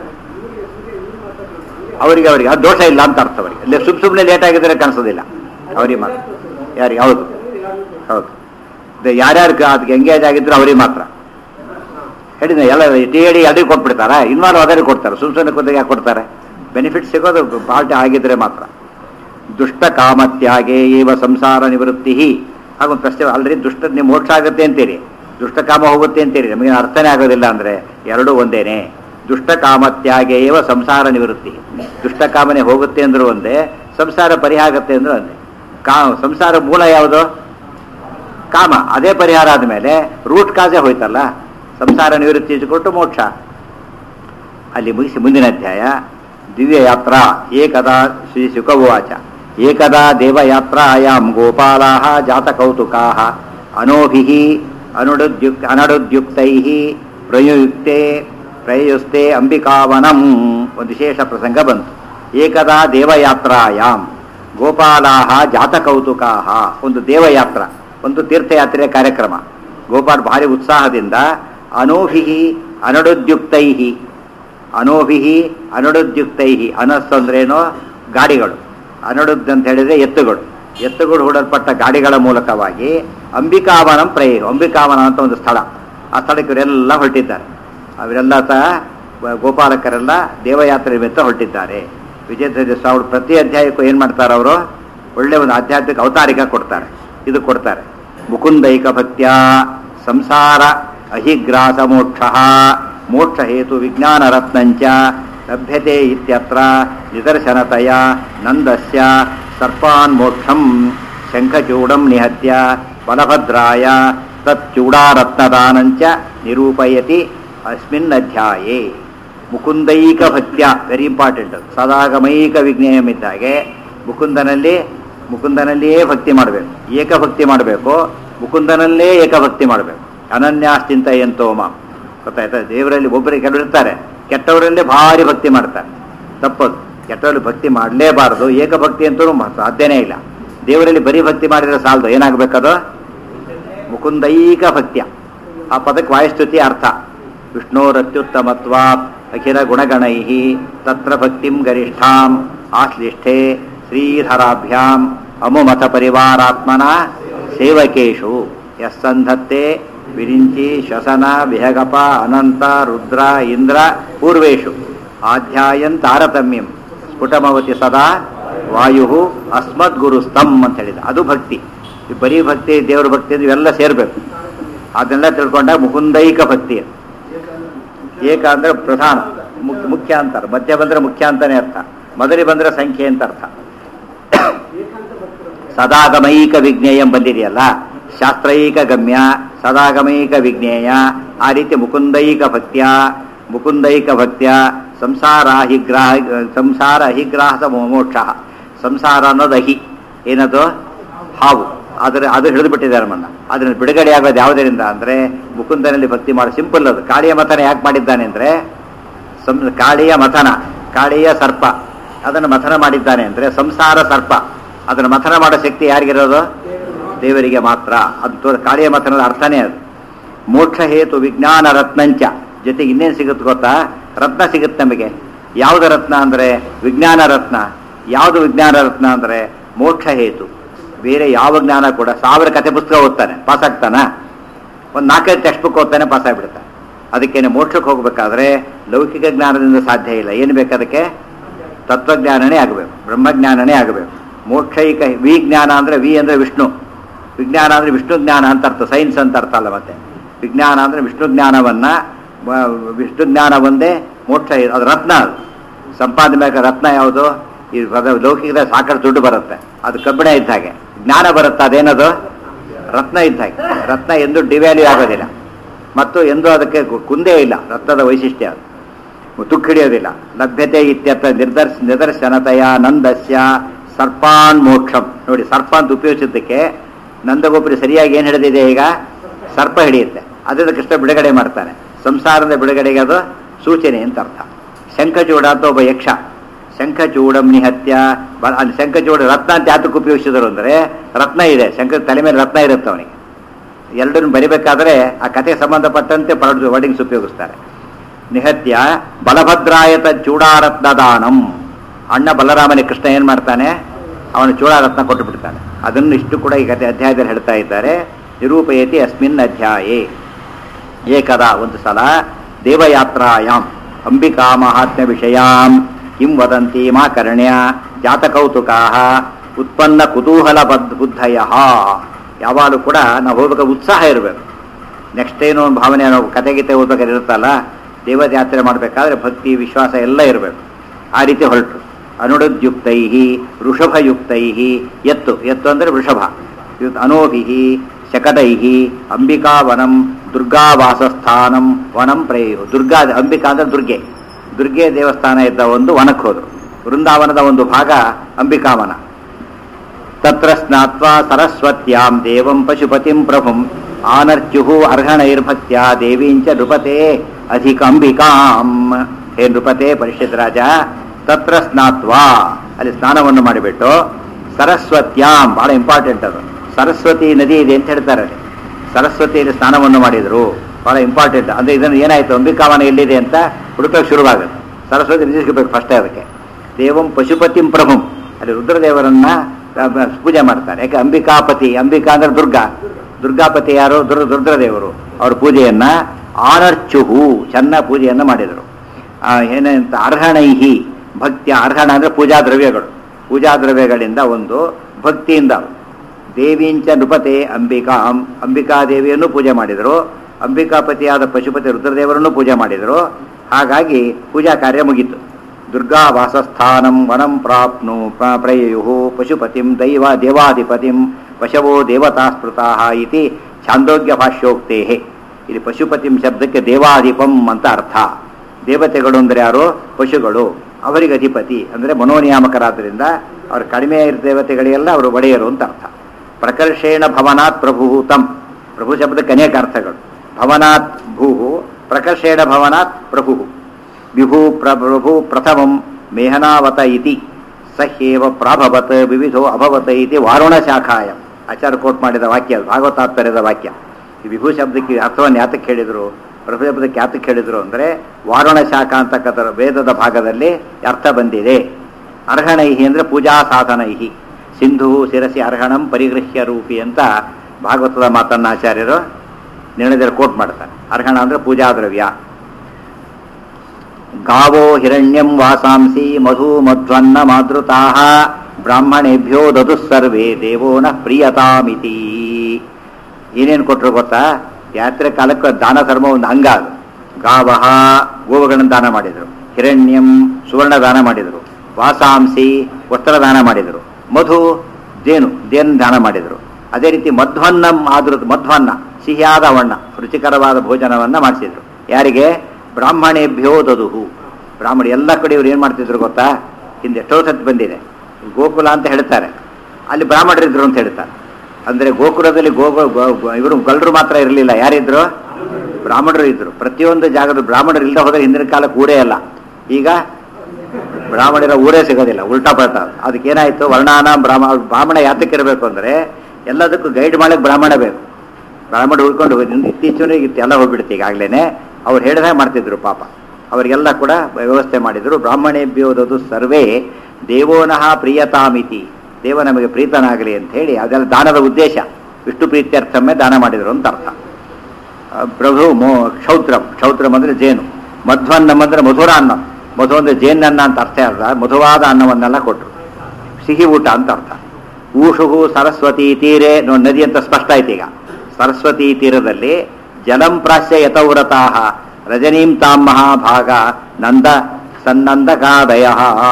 ಅವರಿಗೆ ಅವರಿಗೆ ಅದು ದೋಷ ಇಲ್ಲ ಅಂತ ಅರ್ಥ ಅವರಿಗೆ ಅಲ್ಲಿ ಸುಮ್ ಸುಮ್ಮನೆ ಲೇಟ್ ಆಗಿದ್ರೆ ಕಾಣಿಸೋದಿಲ್ಲ ಅವರಿಗೆ ಮಾತ್ರ ಯಾರಿಗೆ ಹೌದು ಹೌದು ಇದು ಯಾರ್ಯಾರು ಅದಕ್ಕೆ ಎಂಗೇಜ್ ಆಗಿದ್ರು ಅವರಿಗೆ ಮಾತ್ರ ಹೇಳಿದ ಎಲ್ಲ ಟಿ ಎಡಿ ಅದೇ ಕೊಟ್ಬಿಡ್ತಾರಾ ಇನ್ವಾಲ್ವ್ ಅದರಿಗೆ ಕೊಡ್ತಾರೆ ಸುಮ್ ಸುಮ್ಮನೆ ಕೊದ್ದಾಗ ಯಾಕೆ ಕೊಡ್ತಾರೆ ಬೆನಿಫಿಟ್ ಸಿಗೋದು ಪಾರ್ಟಿ ಆಗಿದ್ರೆ ಮಾತ್ರ ದುಷ್ಟ ಕಾಮತ್ಯಾಗೆ ಇವ ಸಂಸಾರ ನಿವೃತ್ತಿ ಹಾಗೊಂದು ಪ್ರಶ್ನೆ ಅಲ್ರಿ ದುಷ್ಟ ನೀವು ಮೋಕ್ಷ ಆಗುತ್ತೆ ಅಂತೀರಿ ದುಷ್ಟ ಕಾಮ ಹೋಗುತ್ತೆ ಅಂತೀರಿ ನಮಗೆ ಅರ್ಥನೇ ಆಗೋದಿಲ್ಲ ಅಂದ್ರೆ ಎರಡೂ ಒಂದೇನೆ ದುಷ್ಟ ಕಾಮತ್ಯಾಗೆ ಇವ ಸಂಸಾರ ನಿವೃತ್ತಿ ದುಷ್ಟ ಕಾಮನೆ ಹೋಗುತ್ತೆ ಅಂದ್ರೂ ಒಂದೇ ಸಂಸಾರ ಪರಿಹಾರ ಆಗುತ್ತೆ ಅಂದ್ರೂ ಒಂದೇ ಕಾ ಸಂಸಾರ ಮೂಲ ಯಾವುದು ಕಾಮ ಅದೇ ಪರಿಹಾರ ಆದಮೇಲೆ ರೂಟ್ ಕಾಸೇ ಹೋಯ್ತಲ್ಲ ಸಂಸಾರ ನಿವೃತ್ತಿ ಕೊಟ್ಟು ಮೋಕ್ಷ ಅಲ್ಲಿ ಮುಗಿಸಿ ಮುಂದಿನ ಅಧ್ಯಾಯ ದಿವ್ಯ ಯಾತ್ರಾ ಏಕದಾ ಶ್ರೀ ಶುಕವಾಚ ಏಕದಾ ದೇವಯಾತ್ರಾಯಾಂ ಗೋಪಾಲಾ ಜಾತಕೌತುಕಾ ಅನೋಭಿ ಅನುಡುದ್ಯುಕ್ ಅನಡುದ್ಯುಕ್ತೈ ಪ್ರಯುಕ್ತೆ ಪ್ರಯುಸ್ತೆ ಅಂಬಿಕಾವನಂ ಒಂದು ವಿಶೇಷ ಪ್ರಸಂಗ ಬಂತು ಏಕದಾ ದೇವಯಾತ್ರಾಯಾಂ ಗೋಪಾಲಾ ಜಾತಕೌತುಕಾ ಒಂದು ದೇವಯಾತ್ರ ಒಂದು ತೀರ್ಥಯಾತ್ರೆಯ ಕಾರ್ಯಕ್ರಮ ಗೋಪಾಲ್ ಭಾರಿ ಉತ್ಸಾಹದಿಂದ ಅನೋಭಿ ಅನಡುದ್ಯುಕ್ತೈ ಅನೋಭಿ ಅನಡುದ್ಯುಕ್ತೈ ಅನಸ್ಸು ಅಂದ್ರೇನೋ ಗಾಡಿಗಳು ಅನಡುದ್ ಅಂತ ಹೇಳಿದ್ರೆ ಎತ್ತುಗಳು ಎತ್ತುಗಳು ಹೂಡಲ್ಪಟ್ಟ ಗಾಡಿಗಳ ಮೂಲಕವಾಗಿ ಅಂಬಿಕಾವನಂ ಪ್ರಯ ಅಂಬಿಕಾವನ ಅಂತ ಒಂದು ಸ್ಥಳ ಆ ಸ್ಥಳಕ್ಕೆ ಇವರೆಲ್ಲ ಹೊರಟಿದ್ದಾರೆ ಅವರೆಲ್ಲ ಸಹ ಗೋಪಾಲಕರೆಲ್ಲ ದೇವಯಾತ್ರೆ ನಿಮಿತ್ತ ಹೊರಟಿದ್ದಾರೆ ವಿಜಯ ಸ್ವಾಮಿ ಪ್ರತಿ ಅಧ್ಯಾಯಕ್ಕೂ ಏನು ಮಾಡ್ತಾರೆ ಅವರು ಒಳ್ಳೆ ಒಂದು ಆಧ್ಯಾತ್ಮಿಕ ಅವತಾರಿಕ ಕೊಡ್ತಾರೆ ಇದು ಕೊಡ್ತಾರೆ ಮುಕುಂದೈಕ ಭಕ್ತ್ಯ ಸಂಸಾರ ಅಹಿಗ್ರಾಸ ಮೋಕ್ಷ ಮೋಕ್ಷ ಹೇತು ವಿಜ್ಞಾನ ರತ್ನಂಚ ಲಭ್ಯತೆ ಇತ್ಯತ್ರ ನಿದರ್ಶನತೆಯ ನಂದಸ್ಯ ಸರ್ಪಾನ್ ಮೋಕ್ಷಂ ಶಂಖಚೂಡಂ ನಿಹತ್ಯ ಬಲಭದ್ರಾಯ ತಚ್ಚೂಡಾರತ್ನದಾನಂಚ ನಿರೂಪಯತಿ ಅಸ್ಮಿನ್ ಅಧ್ಯಾಯೇ ಮುಕುಂದೈಕ ಭಕ್ತ್ಯ ವೆರಿ ಇಂಪಾರ್ಟೆಂಟ್ ಸದಾಗಮೈಕ ವಿಜ್ಞೇಯಂ ಇದ್ದಾಗೆ ಮುಕುಂದನಲ್ಲಿ ಮುಕುಂದನಲ್ಲಿಯೇ ಭಕ್ತಿ ಮಾಡಬೇಕು ಏಕಭಕ್ತಿ ಮಾಡಬೇಕು ಮುಕುಂದನಲ್ಲೇ ಏಕಭಕ್ತಿ ಮಾಡಬೇಕು ಅನನ್ಯಾಶ್ಚಿಂತ ಎಂತೋ ಮಾಂ ಗೊತ್ತಾಯ್ತಾ ದೇವರಲ್ಲಿ ಒಬ್ಬರಿಗೆ ಕೆಲವರು ಇರ್ತಾರೆ ಕೆಟ್ಟವರಲ್ಲೇ ಭಾರಿ ಭಕ್ತಿ ಮಾಡ್ತಾರೆ ತಪ್ಪದು ಕೆಟ್ಟವರಲ್ಲಿ ಭಕ್ತಿ ಮಾಡಲೇಬಾರದು ಏಕಭಕ್ತಿ ಅಂತೂ ಸಾಧ್ಯನೇ ಇಲ್ಲ ದೇವರಲ್ಲಿ ಬರೀ ಭಕ್ತಿ ಮಾಡಿದ್ರೆ ಸಾಲದು ಏನಾಗಬೇಕದು ಮುಕುಂದೈಕ ಭಕ್ತ್ಯ ಆ ಪದಕ್ಕೆ ವಾಯುಸ್ತುತಿ ಅರ್ಥ ವಿಷ್ಣೋರತ್ಯುತ್ತಮತ್ವ ಅಖಿಲ ಗುಣಗಣೈ ತತ್ರ ಭಕ್ತಿಂ ಗರಿಷ್ಠಾಂ ಆಶ್ಲಿಷ್ಠೆ ಶ್ರೀಧರಾಭ್ಯಾಂ ಅಮುಮಥ ಪರಿವಾರಾತ್ಮನ ಸೇವಕೇಶು ಯಸ್ಸಂಧತ್ತೆ ವಿರಿಂಚಿ ಶ್ವಸನ ವಿಹಗಪ ಅನಂತ ರುದ್ರ ಇಂದ್ರ ಪೂರ್ವೇಶು ಆಧ್ಯಾಯನ್ ತಾರತಮ್ಯಂ ಸ್ಫುಟಮವತಿ ಸದಾ ವಾಯು ಅಸ್ಮದ್ಗುರುಸ್ತಂ ಅಂತ ಹೇಳಿದ ಅದು ಭಕ್ತಿ ಈ ಬರೀ ಭಕ್ತಿ ದೇವರ ಭಕ್ತಿ ಇವೆಲ್ಲ ಸೇರಬೇಕು ಅದನ್ನೆಲ್ಲ ತಿಳ್ಕೊಂಡಾಗ ಮುಕುಂದೈಕ ಭಕ್ತಿ ಏಕ ಅಂದ್ರೆ ಪ್ರಧಾನ ಮುಖ್ಯ ಮುಖ್ಯ ಅಂತಾರೆ ಮಧ್ಯ ಬಂದ್ರೆ ಮುಖ್ಯ ಅಂತಾನೆ ಅರ್ಥ ಮೊದಲಿಗೆ ಬಂದ್ರೆ ಸಂಖ್ಯೆ ಅಂತ ಅರ್ಥ ಸದಾಗಮೈಕ ವಿಜ್ಞೇಯಂ ಬಂದಿದೆಯಲ್ಲ ಶಾಸ್ತ್ರೈಕ ಗಮ್ಯ ಸದಾಗಮೈಕ ವಿಜ್ಞೇಯ ಆ ರೀತಿ ಮುಕುಂದೈಕ ಭಕ್ತ್ಯ ಮುಕುಂದೈಕ ಭಕ್ತ್ಯ ಸಂಸಾರ ಅಹಿಗ್ರಾಹ ಸಂಸಾರ ಅಹಿಗ್ರಾಹ ಮೋಕ್ಷ ಸಂಸಾರ ಅನ್ನೋದು ಅಹಿ ಏನದು ಹಾವು ಆದರೆ ಅದು ಹಿಡಿದು ಬಿಟ್ಟಿದ್ದಾರೆ ನಮ್ಮನ್ನ ಅದನ್ನು ಬಿಡುಗಡೆ ಆಗೋದು ಯಾವುದರಿಂದ ಅಂದರೆ ಮುಕುಂದನಲ್ಲಿ ಭಕ್ತಿ ಮಾಡಿ ಸಿಂಪಲ್ ಅದು ಕಾಳಿಯ ಮಥನ ಯಾಕೆ ಮಾಡಿದ್ದಾನೆ ಅಂದರೆ ಸಂ ಕಾಳಿಯ ಮಥನ ಕಾಳಿಯ ಸರ್ಪ ಅದನ್ನು ಮಥನ ಮಾಡಿದ್ದಾನೆ ಅಂದರೆ ಸಂಸಾರ ಸರ್ಪ ಅದನ್ನು ಮಥನ ಮಾಡೋ ಶಕ್ತಿ ಯಾರಿಗಿರೋದು ದೇವರಿಗೆ ಮಾತ್ರ ಅದು ತೋ- ಕಾಳಿಯ ಮಥನದ ಅರ್ಥನೇ ಅದು ಮೋಕ್ಷ ಹೇತು ವಿಜ್ಞಾನ ರತ್ನಂಚ ಜೊತೆಗೆ ಇನ್ನೇನು ಸಿಗುತ್ತೆ ಗೊತ್ತಾ ರತ್ನ ಸಿಗುತ್ತೆ ನಮಗೆ ಯಾವುದು ರತ್ನ ಅಂದರೆ ವಿಜ್ಞಾನ ರತ್ನ ಯಾವುದು ವಿಜ್ಞಾನ ರತ್ನ ಅಂದರೆ ಮೋಕ್ಷ ಹೇತು ಬೇರೆ ಯಾವ ಜ್ಞಾನ ಕೂಡ ಸಾವಿರ ಕತೆ ಪುಸ್ತಕ ಓದ್ತಾನೆ ಪಾಸ್ ಆಗ್ತಾನ ಒಂದು ನಾಲ್ಕೈದು ಟೆಕ್ಸ್ಟ್ ಬುಕ್ ಓದ್ತಾನೆ ಪಾಸ್ ಆಗಿಬಿಡ್ತಾನೆ ಅದಕ್ಕೇನೆ ಮೋಕ್ಷಕ್ಕೆ ಹೋಗಬೇಕಾದ್ರೆ ಲೌಕಿಕ ಜ್ಞಾನದಿಂದ ಸಾಧ್ಯ ಇಲ್ಲ ಏನು ಬೇಕು ಅದಕ್ಕೆ ತತ್ವಜ್ಞಾನನೇ ಆಗಬೇಕು ಬ್ರಹ್ಮಜ್ಞಾನನೇ ಆಗಬೇಕು ಮೋಕ್ಷೈಕ ವಿ ಜ್ಞಾನ ಅಂದರೆ ವಿ ಅಂದರೆ ವಿಷ್ಣು ವಿಜ್ಞಾನ ಅಂದರೆ ವಿಷ್ಣು ಜ್ಞಾನ ಅಂತ ಅರ್ಥ ಸೈನ್ಸ್ ಅಂತ ಅರ್ಥ ಅಲ್ಲ ಮತ್ತೆ ವಿಜ್ಞಾನ ಅಂದರೆ ವಿಷ್ಣು ಜ್ಞಾನವನ್ನ ವ- ವಿಷ್ಣು ಜ್ಞಾನ ಒಂದೇ ಮೋಕ್ಷ ಇ- ಅದು ರತ್ನ ಅದು ಸಂಪಾದನೆ ಬೇಕಾದ ರತ್ನ ಯಾವುದು ಈ ಪದ- ಲೌಕಿಕದ ಸಾಕಷ್ಟು ದುಡ್ಡು ಬರುತ್ತೆ ಅದು ಕಬ್ಬಿಣ ಇದ್ದ ಹಾಗೆ ಜ್ಞಾನ ಬರುತ್ತೆ ಅದೇನದು ರತ್ನ ಇದ್ದ ಹಾಗೆ ರತ್ನ ಎಂದೂ ಡಿವ್ಯಾಲ್ಯೂ ಆಗೋದಿಲ್ಲ ಮತ್ತು ಎಂದೂ ಅದಕ್ಕೆ ಕು- ಕುಂದೇ ಇಲ್ಲ ರತ್ನದ ವೈಶಿಷ್ಟ್ಯ ಅದು ತುಕ್ಕು ಹಿಡಿಯೋದಿಲ್ಲ ಲಭ್ಯತೆ ಇತ್ಯರ್ಥ ನಿರ್ದರ್ಶ ನಿದರ್ಶನತೆಯ ನಂದಸ್ಯ ಸರ್ಪಾನ್ ಮೋಕ್ಷಂ ನೋಡಿ ಸರ್ಪ ಅಂತ ಉಪಯೋಗಿಸಿದ್ದಕ್ಕೆ ನಂದಗೋಪುರಿ ಸರಿಯಾಗಿ ಏನು ಹಿಡಿದಿದೆ ಈಗ ಸರ್ಪ ಹಿಡಿಯುತ್ತೆ ಅದರಿಂದ ಕೃಷ್ಣ ಬಿಡುಗಡೆ ಮಾಡ್ತಾನೆ ಸಂಸಾರದ ಬಿಡುಗಡೆಗೆ ಅದು ಸೂಚನೆ ಅಂತ ಅರ್ಥ ಶಂಖಚೂಡ ಅಂತ ಒಬ್ಬ ಯಕ್ಷ ಶಂಖಚೂಡಂ ನಿಹತ್ಯ ಬ- ಅಲ್ಲಿ ಶಂಖಚೂಡ ರತ್ನ ಅಂತ ಯಾತಕ್ಕೆ ಉಪಯೋಗಿಸಿದ್ರು ಅಂದರೆ ರತ್ನ ಇದೆ ಶಂಖ ತಲೆ ಮೇಲೆ ರತ್ನ ಇರುತ್ತೆ ಅವನಿಗೆ ಎರಡನ್ನು ಬರಿಬೇಕಾದ್ರೆ ಆ ಕಥೆಗೆ ಸಂಬಂಧಪಟ್ಟಂತೆ ಪರಡು ವರ್ಡಿಂಗ್ಸ್ ಉಪಯೋಗಿಸ್ತಾರೆ ನಿಹತ್ಯ ಬಲಭದ್ರಾಯತ ಚೂಡಾರತ್ನ ದಾನಂ ಅಣ್ಣ ಬಲರಾಮನಿಗೆ ಕೃಷ್ಣ ಏನ್ ಮಾಡ್ತಾನೆ ಅವನು ಚೂಡಾರತ್ನ ಕೊಟ್ಟು ಬಿಡ್ತಾನೆ ಅದನ್ನು ಇಷ್ಟು ಕೂಡ ಈ ಕಥೆ ಅಧ್ಯಾಯದಲ್ಲಿ ಹೇಳ್ತಾ ಇದ್ದಾರೆ ನಿರೂಪಯತಿ ಅಸ್ಮಿನ್ ಅಧ್ಯಾಯೇ ಏಕದ ಒಂದು ಸಲ ದೇವಯಾತ್ರಾಯಾಮ್ ಅಂಬಿಕಾ ಮಹಾತ್ಮ್ಯ ವಿಷಯಾಂ ಕಿಂ ವದಂತಿ ಮಾ ಕರ್ಣ್ಯ ಜಾತಕೌತುಕಾ ಉತ್ಪನ್ನ ಕುತೂಹಲ ಬದ್ ಬುದ್ಧಯ ಯಾವಾಗಲೂ ಕೂಡ ನಾವು ಹೋಗ್ಬೇಕಾದ್ರೆ ಉತ್ಸಾಹ ಇರಬೇಕು ನೆಕ್ಸ್ಟ್ ಏನೋ ಒಂದು ಭಾವನೆ ನಾವು ಕತೆ ಗೀತೆ ಓದ್ಬೇಕಾದ್ರೆ ಇರುತ್ತಲ್ಲ ದೇವಯಾತ್ರೆ ಮಾಡಬೇಕಾದ್ರೆ ಭಕ್ತಿ ವಿಶ್ವಾಸ ಎಲ್ಲ ಇರಬೇಕು ಆ ರೀತಿ ಹೊರಟರು ಅನುಡುದ್ಯುಕ್ತೈ ವೃಷಭಯುಕ್ತೈ ಎತ್ತು ಎತ್ತು ಅಂದರೆ ವೃಷಭ ಇವ್ ಅನೋಭಿ ಶಕಟೈ ಅಂಬಿಕಾವನಂ ದುರ್ಗಾವಾಸಸ್ಥಾನಂ ವನಂ ಪ್ರಯು ದುರ್ಗಾ ಅಂಬಿಕಾ ಅಂದ್ರೆ ದುರ್ಗೆ ದುರ್ಗೆ ದೇವಸ್ಥಾನ ಇದ್ದ ಒಂದು ವನಕ್ಕೆ ಹೋದರು ವೃಂದಾವನದ ಒಂದು ಭಾಗ ಅಂಬಿಕಾವನ ತತ್ರ ಸ್ನಾತ್ವಾ ಸರಸ್ವತ್ಯಾಂ ದೇವಂ ಪಶುಪತಿಂ ಪ್ರಭುಂ ಆನರ್ಚ್ಯುಹು ಅರ್ಹಣೈರ್ಭಕ್ತ್ಯ ದೇವೀಂಚ ನೃಪತೆ ಅಧಿಕ ಅಂಬಿಕಾಂ ಹೇ ನೃಪತೆ ಪರಿಷತ್ ರಾಜ ತತ್ರ ಸ್ನಾತ್ವಾ ಅಲ್ಲಿ ಸ್ನಾನವನ್ನು ಮಾಡಿಬಿಟ್ಟು ಸರಸ್ವತ್ಯಾಂ ಬಹಳ ಇಂಪಾರ್ಟೆಂಟ್ ಅದು ಸರಸ್ವತಿ ನದಿ ಇದೆ ಅಂತ ಹೇಳ್ತಾರೆ ಅಲ್ಲಿ. ಸರಸ್ವತಿಯಲ್ಲಿ ಸ್ನಾನವನ್ನು ಮಾಡಿದ್ರು ಬಹಳ ಇಂಪಾರ್ಟೆಂಟ್ ಅಂದ್ರೆ ಇದನ್ನು ಏನಾಯ್ತು ಅಂಬಿಕಾವನ ಎಲ್ಲಿದೆ ಅಂತ ಹುಡುಕಕ್ಕೆ ಶುರುವಾಗುತ್ತೆ ಸರಸ್ವತಿ ನಿಲ್ಲಿಸಬೇಕು ಫಸ್ಟೇ ಅದಕ್ಕೆ ದೇವಂ ಪಶುಪತಿಂ ಪ್ರಭುಂ ಅಲ್ಲಿ ರುದ್ರದೇವರನ್ನ ಆ, ಬ- ಪೂಜೆ ಮಾಡ್ತಾರೆ ಯಾಕೆ ಅಂಬಿಕಾಪತಿ ಅಂಬಿಕಾ ಅಂದ್ರೆ ದುರ್ಗಾ ದುರ್ಗಾಪತಿ ಯಾರು ದುರ್ ರುದ್ರದೇವರು ಅವ್ರ ಪೂಜೆಯನ್ನ ಆನರ್ಚುಹು ಚೆನ್ನ ಪೂಜೆಯನ್ನ ಮಾಡಿದರು ಆ, ಏನಂತ ಅರ್ಹಣೈಹಿ ಭಕ್ತಿಯ ಅರ್ಹಣ ಅಂದ್ರೆ ಪೂಜಾ ದ್ರವ್ಯಗಳು ಪೂಜಾ ದ್ರವ್ಯಗಳಿಂದ ಒಂದು ಭಕ್ತಿಯಿಂದ ದೇವೀಂಚ ನೃಪತೆ ಅಂಬಿಕಾ ಅಂ- ಅಂಬಿಕಾ ದೇವಿಯನ್ನು ಪೂಜೆ ಮಾಡಿದರು ಅಂಬಿಕಾಪತಿಯಾದ ಪಶುಪತಿ ರುದ್ರದೇವರನ್ನು ಪೂಜೆ ಮಾಡಿದರು ಹಾಗಾಗಿ ಪೂಜಾ ಕಾರ್ಯ ಮುಗೀತು ದುರ್ಗಾ ವಾಸಸ್ಥಾನಂ ವನಂ ಪ್ರಾಪ್ನು ಪ್ರ- ಪ್ರಯಯು ಪಶುಪತಿಂ ದೈವ ದೇವಾಧಿಪತಿಂ ಪಶವೋ ದೇವತಾ ಸ್ಮೃತಾ ಇತಿ ಛಾಂದೋಗ್ಯ ಭಾಷ್ಯೋಕ್ತೇ ಇಲ್ಲಿ ಪಶುಪತಿಂ ಶಬ್ದಕ್ಕೆ ದೇವಾಧಿಪಂ ಅಂತ ಅರ್ಥ ದೇವತೆಗಳು ಅಂದರೆ ಯಾರು ಪಶುಗಳು ಅವರಿಗೆ ಅಧಿಪತಿ ಅಂದರೆ ಮನೋನಿಯಾಮಕರಾದ್ದರಿಂದ ಅವರು ಕಡಿಮೆ ದೇವತೆಗಳಿಗೆಲ್ಲ ಅವರು ಒಡೆಯರು ಅಂತ ಅರ್ಥ ಪ್ರಕರ್ಷೇಣ ಭವನಾತ್ ಪ್ರಭು ತಂ ಪ್ರಭು ಶಬ್ದಕ್ಕೆ ಅನೇಕ ಅರ್ಥಗಳು ಭವನಾತ್ ಭೂ ಪ್ರಕರ್ಷೇಣ ಭವನಾತ್ ಪ್ರಭು ವಿಭು ಪ್ರಭು ಪ್ರಥಮಂ ಮೇಹನಾವತ ಇತಿ ಸಹ್ಯೇವ ಪ್ರಾಭವತ್ ವಿವಿಧೋ ಅಭವತ್ ಇತಿ ವಾರುಣ ಶಾಖಾಯ ಆಚಾರ್ಯ ಕೋಟ್ ಮಾಡಿದ ವಾಕ್ಯ ಅದು, ಭಾಗವತಾತ್ಪರ್ಯದ ವಾಕ್ಯ ಈ ವಿಭು ಶಬ್ದಕ್ಕೆ ಅರ್ಥವನ್ನು ಯಾತಕ್ಕೆ ಹೇಳಿದರು ಪ್ರಭು ಶಬ್ದಕ್ಕೆ ಯಾತಕ್ಕೆ ಹೇಳಿದರು ಅಂದರೆ ವಾರುಣ ಶಾಖ ಅಂತಕ್ಕಂಥ ವೇದದ ಭಾಗದಲ್ಲಿ ಅರ್ಥ ಬಂದಿದೆ ಅರ್ಹಣೈಹಿ ಅಂದರೆ ಪೂಜಾ ಸಾಧನೈಹಿ ಸಿಂಧು ಶಿರಸಿ ಅರ್ಹಣಂ ಪರಿಗೃಹ್ಯ ರೂಪಿ ಅಂತ ಭಾಗವತದ ಮಾತನ್ನ ಆಚಾರ್ಯರು ನಿರ್ಣಯದಲ್ಲಿ ಕೋಟ್ ಮಾಡ್ತಾರೆ ಅರ್ಹಣ ಅಂದರೆ ಪೂಜಾ ದ್ರವ್ಯ ಗಾವೋ ಹಿರಣ್ಯಂ ವಾಸಾಂಸಿ ಮಧು ಮಧ್ವನ್ನ ಮಾತೃತಾ ಬ್ರಾಹ್ಮಣೇಭ್ಯೋ ದದು ಸರ್ವೇ ದೇವೋ ನ ಪ್ರಿಯತಾಮಿತಿ ಏನೇನು ಕೊಟ್ಟರು ಗೊತ್ತಾ ಯಾತ್ರೆ ಕಾಲಕ್ಕೆ ದಾನ ಧರ್ಮ ಒಂದು ಅಂಗ ಅದು ಗಾವಹ ಗೋವುಗಳನ್ನು ದಾನ ಮಾಡಿದರು ಹಿರಣ್ಯಂ ಸುವರ್ಣ ದಾನ ಮಾಡಿದರು ವಾಸಾಂಸಿ ವಸ್ತ್ರ ದಾನ ಮಾಡಿದರು ಮಧು ಜೇನು ಜೇನು ದಾನ ಮಾಡಿದರು ಅದೇ ರೀತಿ ಮಧ್ವನ್ನಂ ಆದ್ರೂ ಮಧ್ವನ್ನ ಸಿಹಿಯಾದ ವಣ್ಣ ರುಚಿಕರವಾದ ಭೋಜನವನ್ನ ಮಾಡಿಸಿದ್ರು ಯಾರಿಗೆ ಬ್ರಾಹ್ಮಣೇಭ್ಯೋ ದದುಹು ಬ್ರಾಹ್ಮಣ ಎಲ್ಲ ಕಡೆ ಇವ್ರು ಏನು ಮಾಡ್ತಿದ್ರು ಗೊತ್ತಾ ಹಿಂದೆ ಎಷ್ಟೋ ಸತಿ ಬಂದಿದೆ ಗೋಕುಲ ಅಂತ ಹೇಳ್ತಾರೆ ಅಲ್ಲಿ ಬ್ರಾಹ್ಮಣರಿದ್ರು ಅಂತ ಹೇಳ್ತಾರೆ ಅಂದ್ರೆ ಗೋಕುಲದಲ್ಲಿ ಗೋ ಇವರು ಗಲ್ರು ಮಾತ್ರ ಇರಲಿಲ್ಲ ಯಾರಿದ್ರು ಬ್ರಾಹ್ಮಣರು ಇದ್ರು ಪ್ರತಿಯೊಂದು ಜಾಗದ ಬ್ರಾಹ್ಮಣರು ಇಲ್ಲದೆ ಹೋದ್ರೆ ಹಿಂದಿನ ಕಾಲಕ್ಕೆ ಊರೇ ಅಲ್ಲ ಈಗ ಬ್ರಾಹ್ಮಣರ ಊರೇ ಸಿಗೋದಿಲ್ಲ ಉಲ್ಟಾ ಪಲ್ಟಾ ಅದಕ್ಕೆ ಏನಾಯ್ತು ವರ್ಣಾನ ಬ್ರಾಹ್ಮಣ ಬ್ರಾಹ್ಮಣ ಯಾತಕ್ಕೆ ಇರಬೇಕು ಅಂದ್ರೆ ಎಲ್ಲದಕ್ಕೂ ಗೈಡ್ ಮಾಡಕ್ಕೆ ಬ್ರಾಹ್ಮಣ ಬೇಕು ಬ್ರಾಹ್ಮಣ ಉಳ್ಕೊಂಡು ಇತ್ತೀಚೆಗೆ ಎಲ್ಲ ಹೋಗ್ಬಿಡುತ್ತೆ ಈಗಾಗಲೇ ಅವ್ರು ಹೇಳಿದಾಗ ಮಾಡ್ತಿದ್ರು ಪಾಪ ಅವರಿಗೆಲ್ಲ ಕೂಡ ವ್ಯವಸ್ಥೆ ಮಾಡಿದ್ರು ಬ್ರಾಹ್ಮಣೇಭ್ಯೋದದು ಸರ್ವೇ ದೇವೋನಃ ಪ್ರಿಯತಾಮಿತಿ ದೇವ ನಮಗೆ ಪ್ರೀತನಾಗಲಿ ಅಂತ ಹೇಳಿ ಅದೆಲ್ಲ ದಾನದ ಉದ್ದೇಶ ವಿಷ್ಣು ಪ್ರೀತ್ಯರ್ಥಮೇ ದಾನ ಮಾಡಿದರು ಅಂತ ಅರ್ಥ ಆ, ಪ್ರಭು ಮೋ ಕ್ಷೌತ್ರಂ ಕ್ಷೌತ್ರಂ ಅಂದರೆ ಜೇನು ಮಧ್ವನ್ನಂ ಅಂದರೆ ಮಧುರ ಅನ್ನ ಮಧು ಅಂದರೆ ಜೇನನ್ನ ಅಂತ ಅರ್ಥ ಅರ್ಥ ಮಧುವಾದ ಅನ್ನವನ್ನೆಲ್ಲ ಕೊಟ್ಟರು ಸಿಹಿ ಊಟ ಅಂತ ಅರ್ಥ ಊಷುಹು ಸರಸ್ವತಿ ತೀರೆ ನೋ ನದಿ ಅಂತ ಸ್ಪಷ್ಟ ಆಯ್ತು ಈಗ ಸರಸ್ವತಿ ತೀರದಲ್ಲಿ ಜಲಂ ಪ್ರಾಸ್ಯ ಯಥವ್ರತಾಹ ರಜನೀಂ ತಾಂ ಮಹಾಭಾಗ ನಂದ ಸನ್ನಂದಕಾದಯ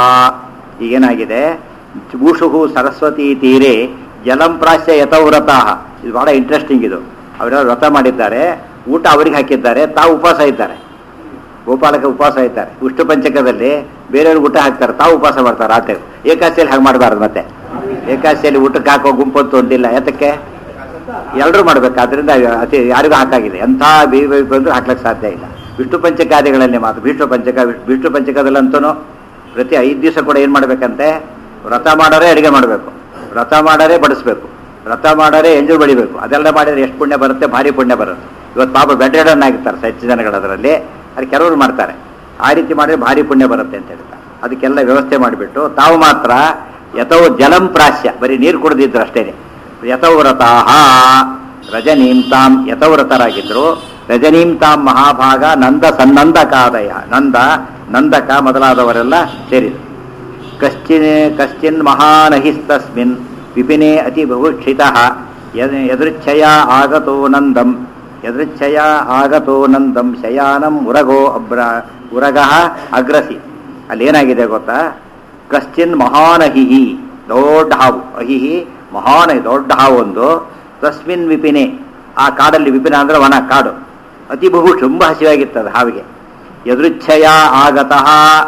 ಈಗೇನಾಗಿದೆ ಊಷುಹು ಸರಸ್ವತಿ ತೀರೆ ಜಲಂ ಪ್ರಾಸ್ಯ ಯಥವ್ರತಾಹ ಇದು ಬಹಳ ಇಂಟ್ರೆಸ್ಟಿಂಗ್ ಇದು ಅವರೆಲ್ಲ ವ್ರತ ಮಾಡಿದ್ದಾರೆ ಊಟ ಅವರಿಗೆ ಹಾಕಿದ್ದಾರೆ ತಾವು ಉಪವಾಸ ಇದ್ದಾರೆ ಗೋಪಾಲಕ ಉಪವಾಸ ಇದ್ದಾರೆ ವಿಷ್ಣು ಪಂಚಕದಲ್ಲಿ ಬೇರೆಯವ್ರಿಗೆ ಊಟ ಹಾಕ್ತಾರೆ ತಾವು ಉಪವಾಸ ಮಾಡ್ತಾರೆ ರಾತ್ರಿ ಏಕಾಸಿಯಲ್ಲಿ ಹಾಗೆ ಮಾಡಬಾರ್ದು ಮತ್ತೆ ಏಕಾಸಿಯಲ್ಲಿ ಊಟಕ್ಕೆ ಹಾಕೋ ಗುಂಪಂತೂ ಒಂದಿಲ್ಲ ಯಾತಕ್ಕೆ ಎಲ್ಲರೂ ಮಾಡ್ಬೇಕು ಅದರಿಂದ ಅತಿ ಯಾರಿಗೂ ಹಾಕಾಗಿದೆ ಎಂಥ ಬಿ ಬಂದರೂ ಹಾಕ್ಲಿಕ್ಕೆ ಸಾಧ್ಯ ಇಲ್ಲ ವಿಷ್ಣು ಪಂಚಕಾದಿಗಳಲ್ಲಿ ಮಾತ್ರ ವಿಷ್ಣು ಪಂಚಕ ವಿಷ್ಣು- ವಿಷ್ಣು ಪಂಚಕದಲ್ಲಂತೂ ಪ್ರತಿ ಐದು ದಿವಸ ಕೂಡ ಏನು ಮಾಡ್ಬೇಕಂತೆ ವ್ರತ ಮಾಡೋರೇ ಅಡುಗೆ ಮಾಡಬೇಕು ವ್ರತ ಮಾಡೋರೇ ಬಡಿಸ್ಬೇಕು ವ್ರತ ಮಾಡೋರೇ ಎಂಜು ಬಡಿಬೇಕು ಅದೆಲ್ಲ ಮಾಡಿದ್ರೆ ಎಷ್ಟು ಪುಣ್ಯ ಬರುತ್ತೆ ಭಾರಿ ಪುಣ್ಯ ಬರುತ್ತೆ ಇವತ್ತು ಪಾಪ ಬೆಡ್ ರೆಡನ್ ಆಗಿರ್ತಾರೆ ಹೆಚ್ಚು ಜನಗಳು ಅದರಲ್ಲಿ ಅದು ಕೆಲವರು ಮಾಡ್ತಾರೆ ಆ ರೀತಿ ಮಾಡಿದ್ರೆ ಭಾರಿ ಪುಣ್ಯ ಬರುತ್ತೆ ಅಂತ ಹೇಳ್ತಾರೆ ಅದಕ್ಕೆಲ್ಲ ವ್ಯವಸ್ಥೆ ಮಾಡಿಬಿಟ್ಟು ತಾವು ಮಾತ್ರ ಯಥೋ ಜಲಂ ಪ್ರಾಸ್ಯ ಬರೀ ನೀರು ಕುಡಿದಿದ್ರು ಅಷ್ಟೇನೆ ಯಥವ್ರತಾಹ ರಜನೀಂ ತಾಂ ಯಥವ್ರತರಾಗಿದ್ರು ರಜನೀಂ ತಾಂ ಮಹಾಭಾಗ ನಂದ ಸನ್ನಂದಕಾದಯ ನಂದ ನಂದಕ ಮೊದಲಾದವರೆಲ್ಲ ಸೇರಿದರು ಕಶ್ಚಿನ್ ಕಶ್ಚಿನ್ ಮಹಾನಹಿಸ್ತಸ್ಮಿನ್ ವಿಪಿನೇ ಅತಿ ಬಹುಕ್ಷಿತ ಯದೃಚ್ಛಯ ಆಗತೋ ನಂದಂ ಯದೃಚ್ಛಯ ಆಗತೋ ನಂದಂ ಶಯಾನಂ ಉರಗೋ ಅಬ್ರ ಉರಗಃ ಅಗ್ರಸಿ ಅಲ್ಲಿ ಏನಾಗಿದೆ ಗೊತ್ತಾ ಕಶ್ಚಿನ್ ಮಹಾನಹಿಹಿ ದೊಡ್ಡ ಹಾವು ಅಹಿಹಿ ಮಹಾನ ದೊಡ್ಡ ಹಾವು ಒಂದು ತಸ್ಮಿನ್ ವಿಪಿನೆ ಆ ಕಾಡಲ್ಲಿ ವಿಪಿನ ಅಂದ್ರೆ ವನ ಕಾಡು ಅತಿ ಬಹು ತುಂಬ ಹಸಿವಾಗಿರ್ತದೆ ಹಾವಿಗೆ ಯದೃಚ್ಛಯ ಆಗತಃ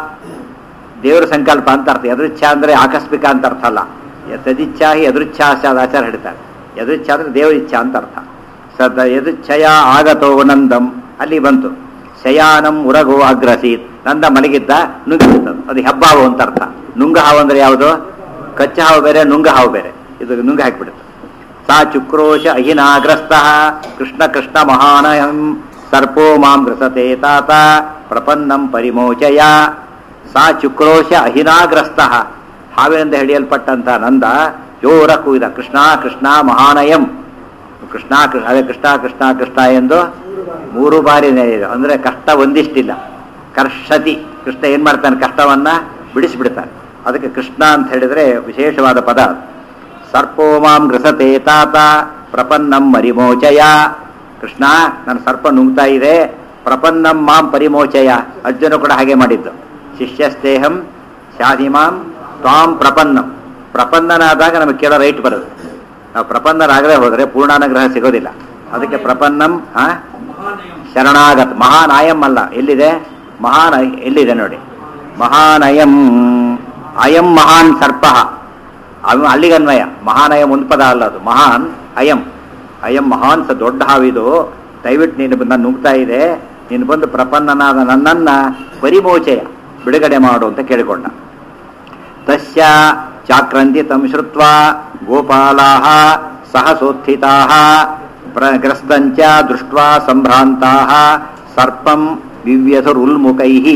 ದೇವರ ಸಂಕಲ್ಪ ಅಂತ ಅರ್ಥ ಯದೃಚ್ಛ ಅಂದರೆ ಆಕಸ್ಮಿಕ ಅಂತ ಅರ್ಥ ಅಲ್ಲ ತದಿಚ್ಛಾ ಹಿ ಯದೃಚ್ಛಾ ಸ್ಯಾದ್ ಆಚಾರ ಹೇಳ್ತಾರೆ ಯದೃಚ್ಛ ಅಂದರೆ ದೇವರ ಇಚ್ಛಾ ಅಂತ ಅರ್ಥ ಸದ ಯದೃಚ್ಛಯ ಆಗತೋ ನಂದಂ ಅಲ್ಲಿ ಬಂತು ಶಯಾನಂ ಉರಗೋ ಅಗ್ರಸೀತ್ ನಂದ ಮಲಗಿದ್ದ ನುಂಗಿಬಿಡ್ತದೆ ಅದು ಹೆಬ್ಬಾವು ಅಂತ ಅರ್ಥ ನುಂಗ ಹಾವು ಅಂದ್ರೆ ಯಾವುದು ಕಚ್ಚ ಹಾವು ಬೇರೆ ನುಂಗ ಹಾವು ಬೇರೆ ಇದು ನುಂಗ ಹಾಕಿಬಿಡುತ್ತೆ ಸಾ ಚುಕ್ರೋಶ ಅಹಿನಾಗ್ರಸ್ತ ಕೃಷ್ಣ ಕೃಷ್ಣ ಮಹಾನಯಂ ಸರ್ಪೋ ಮಾಂ ಗ್ರಸತೆ ತಾತ ಪ್ರಪನ್ನಂ ಪರಿಮೋಚಯ ಸಾ ಚುಕ್ರೋಶ ಅಹಿನಾಗ್ರಸ್ತ ಹಾವಿನಿಂದ ಹಿಡಿಯಲ್ಪಟ್ಟಂತ ನಂದ ಜೋರ ಕೂಗಿದ ಕೃಷ್ಣ ಕೃಷ್ಣ ಮಹಾನಯಂ ಕೃಷ್ಣ ಕೃಷ್ಣ ಅದೇ ಕೃಷ್ಣ ಕೃಷ್ಣ ಕೃಷ್ಣ ಎಂದು ಮೂರು ಬಾರಿ ನೆನೆಯಿತು ಅಂದ್ರೆ ಕಷ್ಟ ಒಂದಿಷ್ಟಿಲ್ಲ ಕರ್ಷತಿ ಕೃಷ್ಣ ಏನ್ ಮಾಡ್ತಾನೆ ಕಷ್ಟವನ್ನ ಬಿಡಿಸಿಬಿಡ್ತಾನೆ ಅದಕ್ಕೆ ಕೃಷ್ಣ ಅಂತ ಹೇಳಿದ್ರೆ ವಿಶೇಷವಾದ ಪದ ಅದು. ಸರ್ಪೋ ಮಾಂ ಗ್ರಸತೆ ತಾತ ಪ್ರಪನ್ನಂ ಮರಿಮೋಚಯ ಕೃಷ್ಣ ನನ್ನ ಸರ್ಪ ನುಂಗ್ತಾ ಇದೆ ಪ್ರಪನ್ನಂ ಮಾಂ ಪರಿಮೋಚಯ ಅರ್ಜುನ ಕೂಡ ಹಾಗೆ ಮಾಡಿದ್ದು ಶಿಷ್ಯಸ್ತೇಹಂ ಶಾಧಿಮಾಂ ತ್ವಾಂ ಪ್ರಪನ್ನಂ ಪ್ರಪನ್ನನಾದಾಗ ನಮಗೆ ಕೇಳೋ ರೈಟ್ ಬರೋದು ನಾವು ಪ್ರಪನ್ನರಾಗದೆ ಹೋದರೆ ಪೂರ್ಣಾನುಗ್ರಹ ಸಿಗೋದಿಲ್ಲ ಅದಕ್ಕೆ ಪ್ರಪನ್ನಂ ಹಾ ಶರಣಾಗತ್ ಮಹಾನಾಯಂ ಅಲ್ಲ ಎಲ್ಲಿದೆ ಮಹಾನ್ ಎಲ್ಲಿದೆ ನೋಡಿ ಮಹಾನಯಂ ಅಯಂ ಮಹಾನ್ ಸರ್ಪ ಅವ ಅಲ್ಲಿಗನ್ವಯ ಮಹಾನಯಂ ಒಂದು ಪದ ಅಲ್ಲ ಅದು ಮಹಾನ್ ಅಯಂ ಅಯಂ ಮಹಾನ್ ಸ ದೊಡ್ಡ ಹಾವಿದು ದಯವಿಟ್ಟು ನೀನು ಬಂದು ನುಗ್ತಾ ಇದೆ ನೀನು ಬಂದು ಪ್ರಪನ್ನನಾದ ನನ್ನನ್ನ ಪರಿಮೋಚಯ ಬಿಡುಗಡೆ ಮಾಡು ಅಂತ ಕೇಳಿಕೊಂಡ ತಸ್ಯ ಚಾಕ್ರಂದಿತಂ ಶ್ರುತ್ವಾ ಗೋಪಾಲಾಹ ಸಹಸೋತ್ಥಿತಾಹ ಪ್ರಗ್ರಸ್ತಂಚ ದೃಷ್ಟ್ವಾ ಸಂಭ್ರಾಂತಾಹ ಸರ್ಪಂ ವಿವ್ಯಧುರುಲ್ಮುಖೈಃ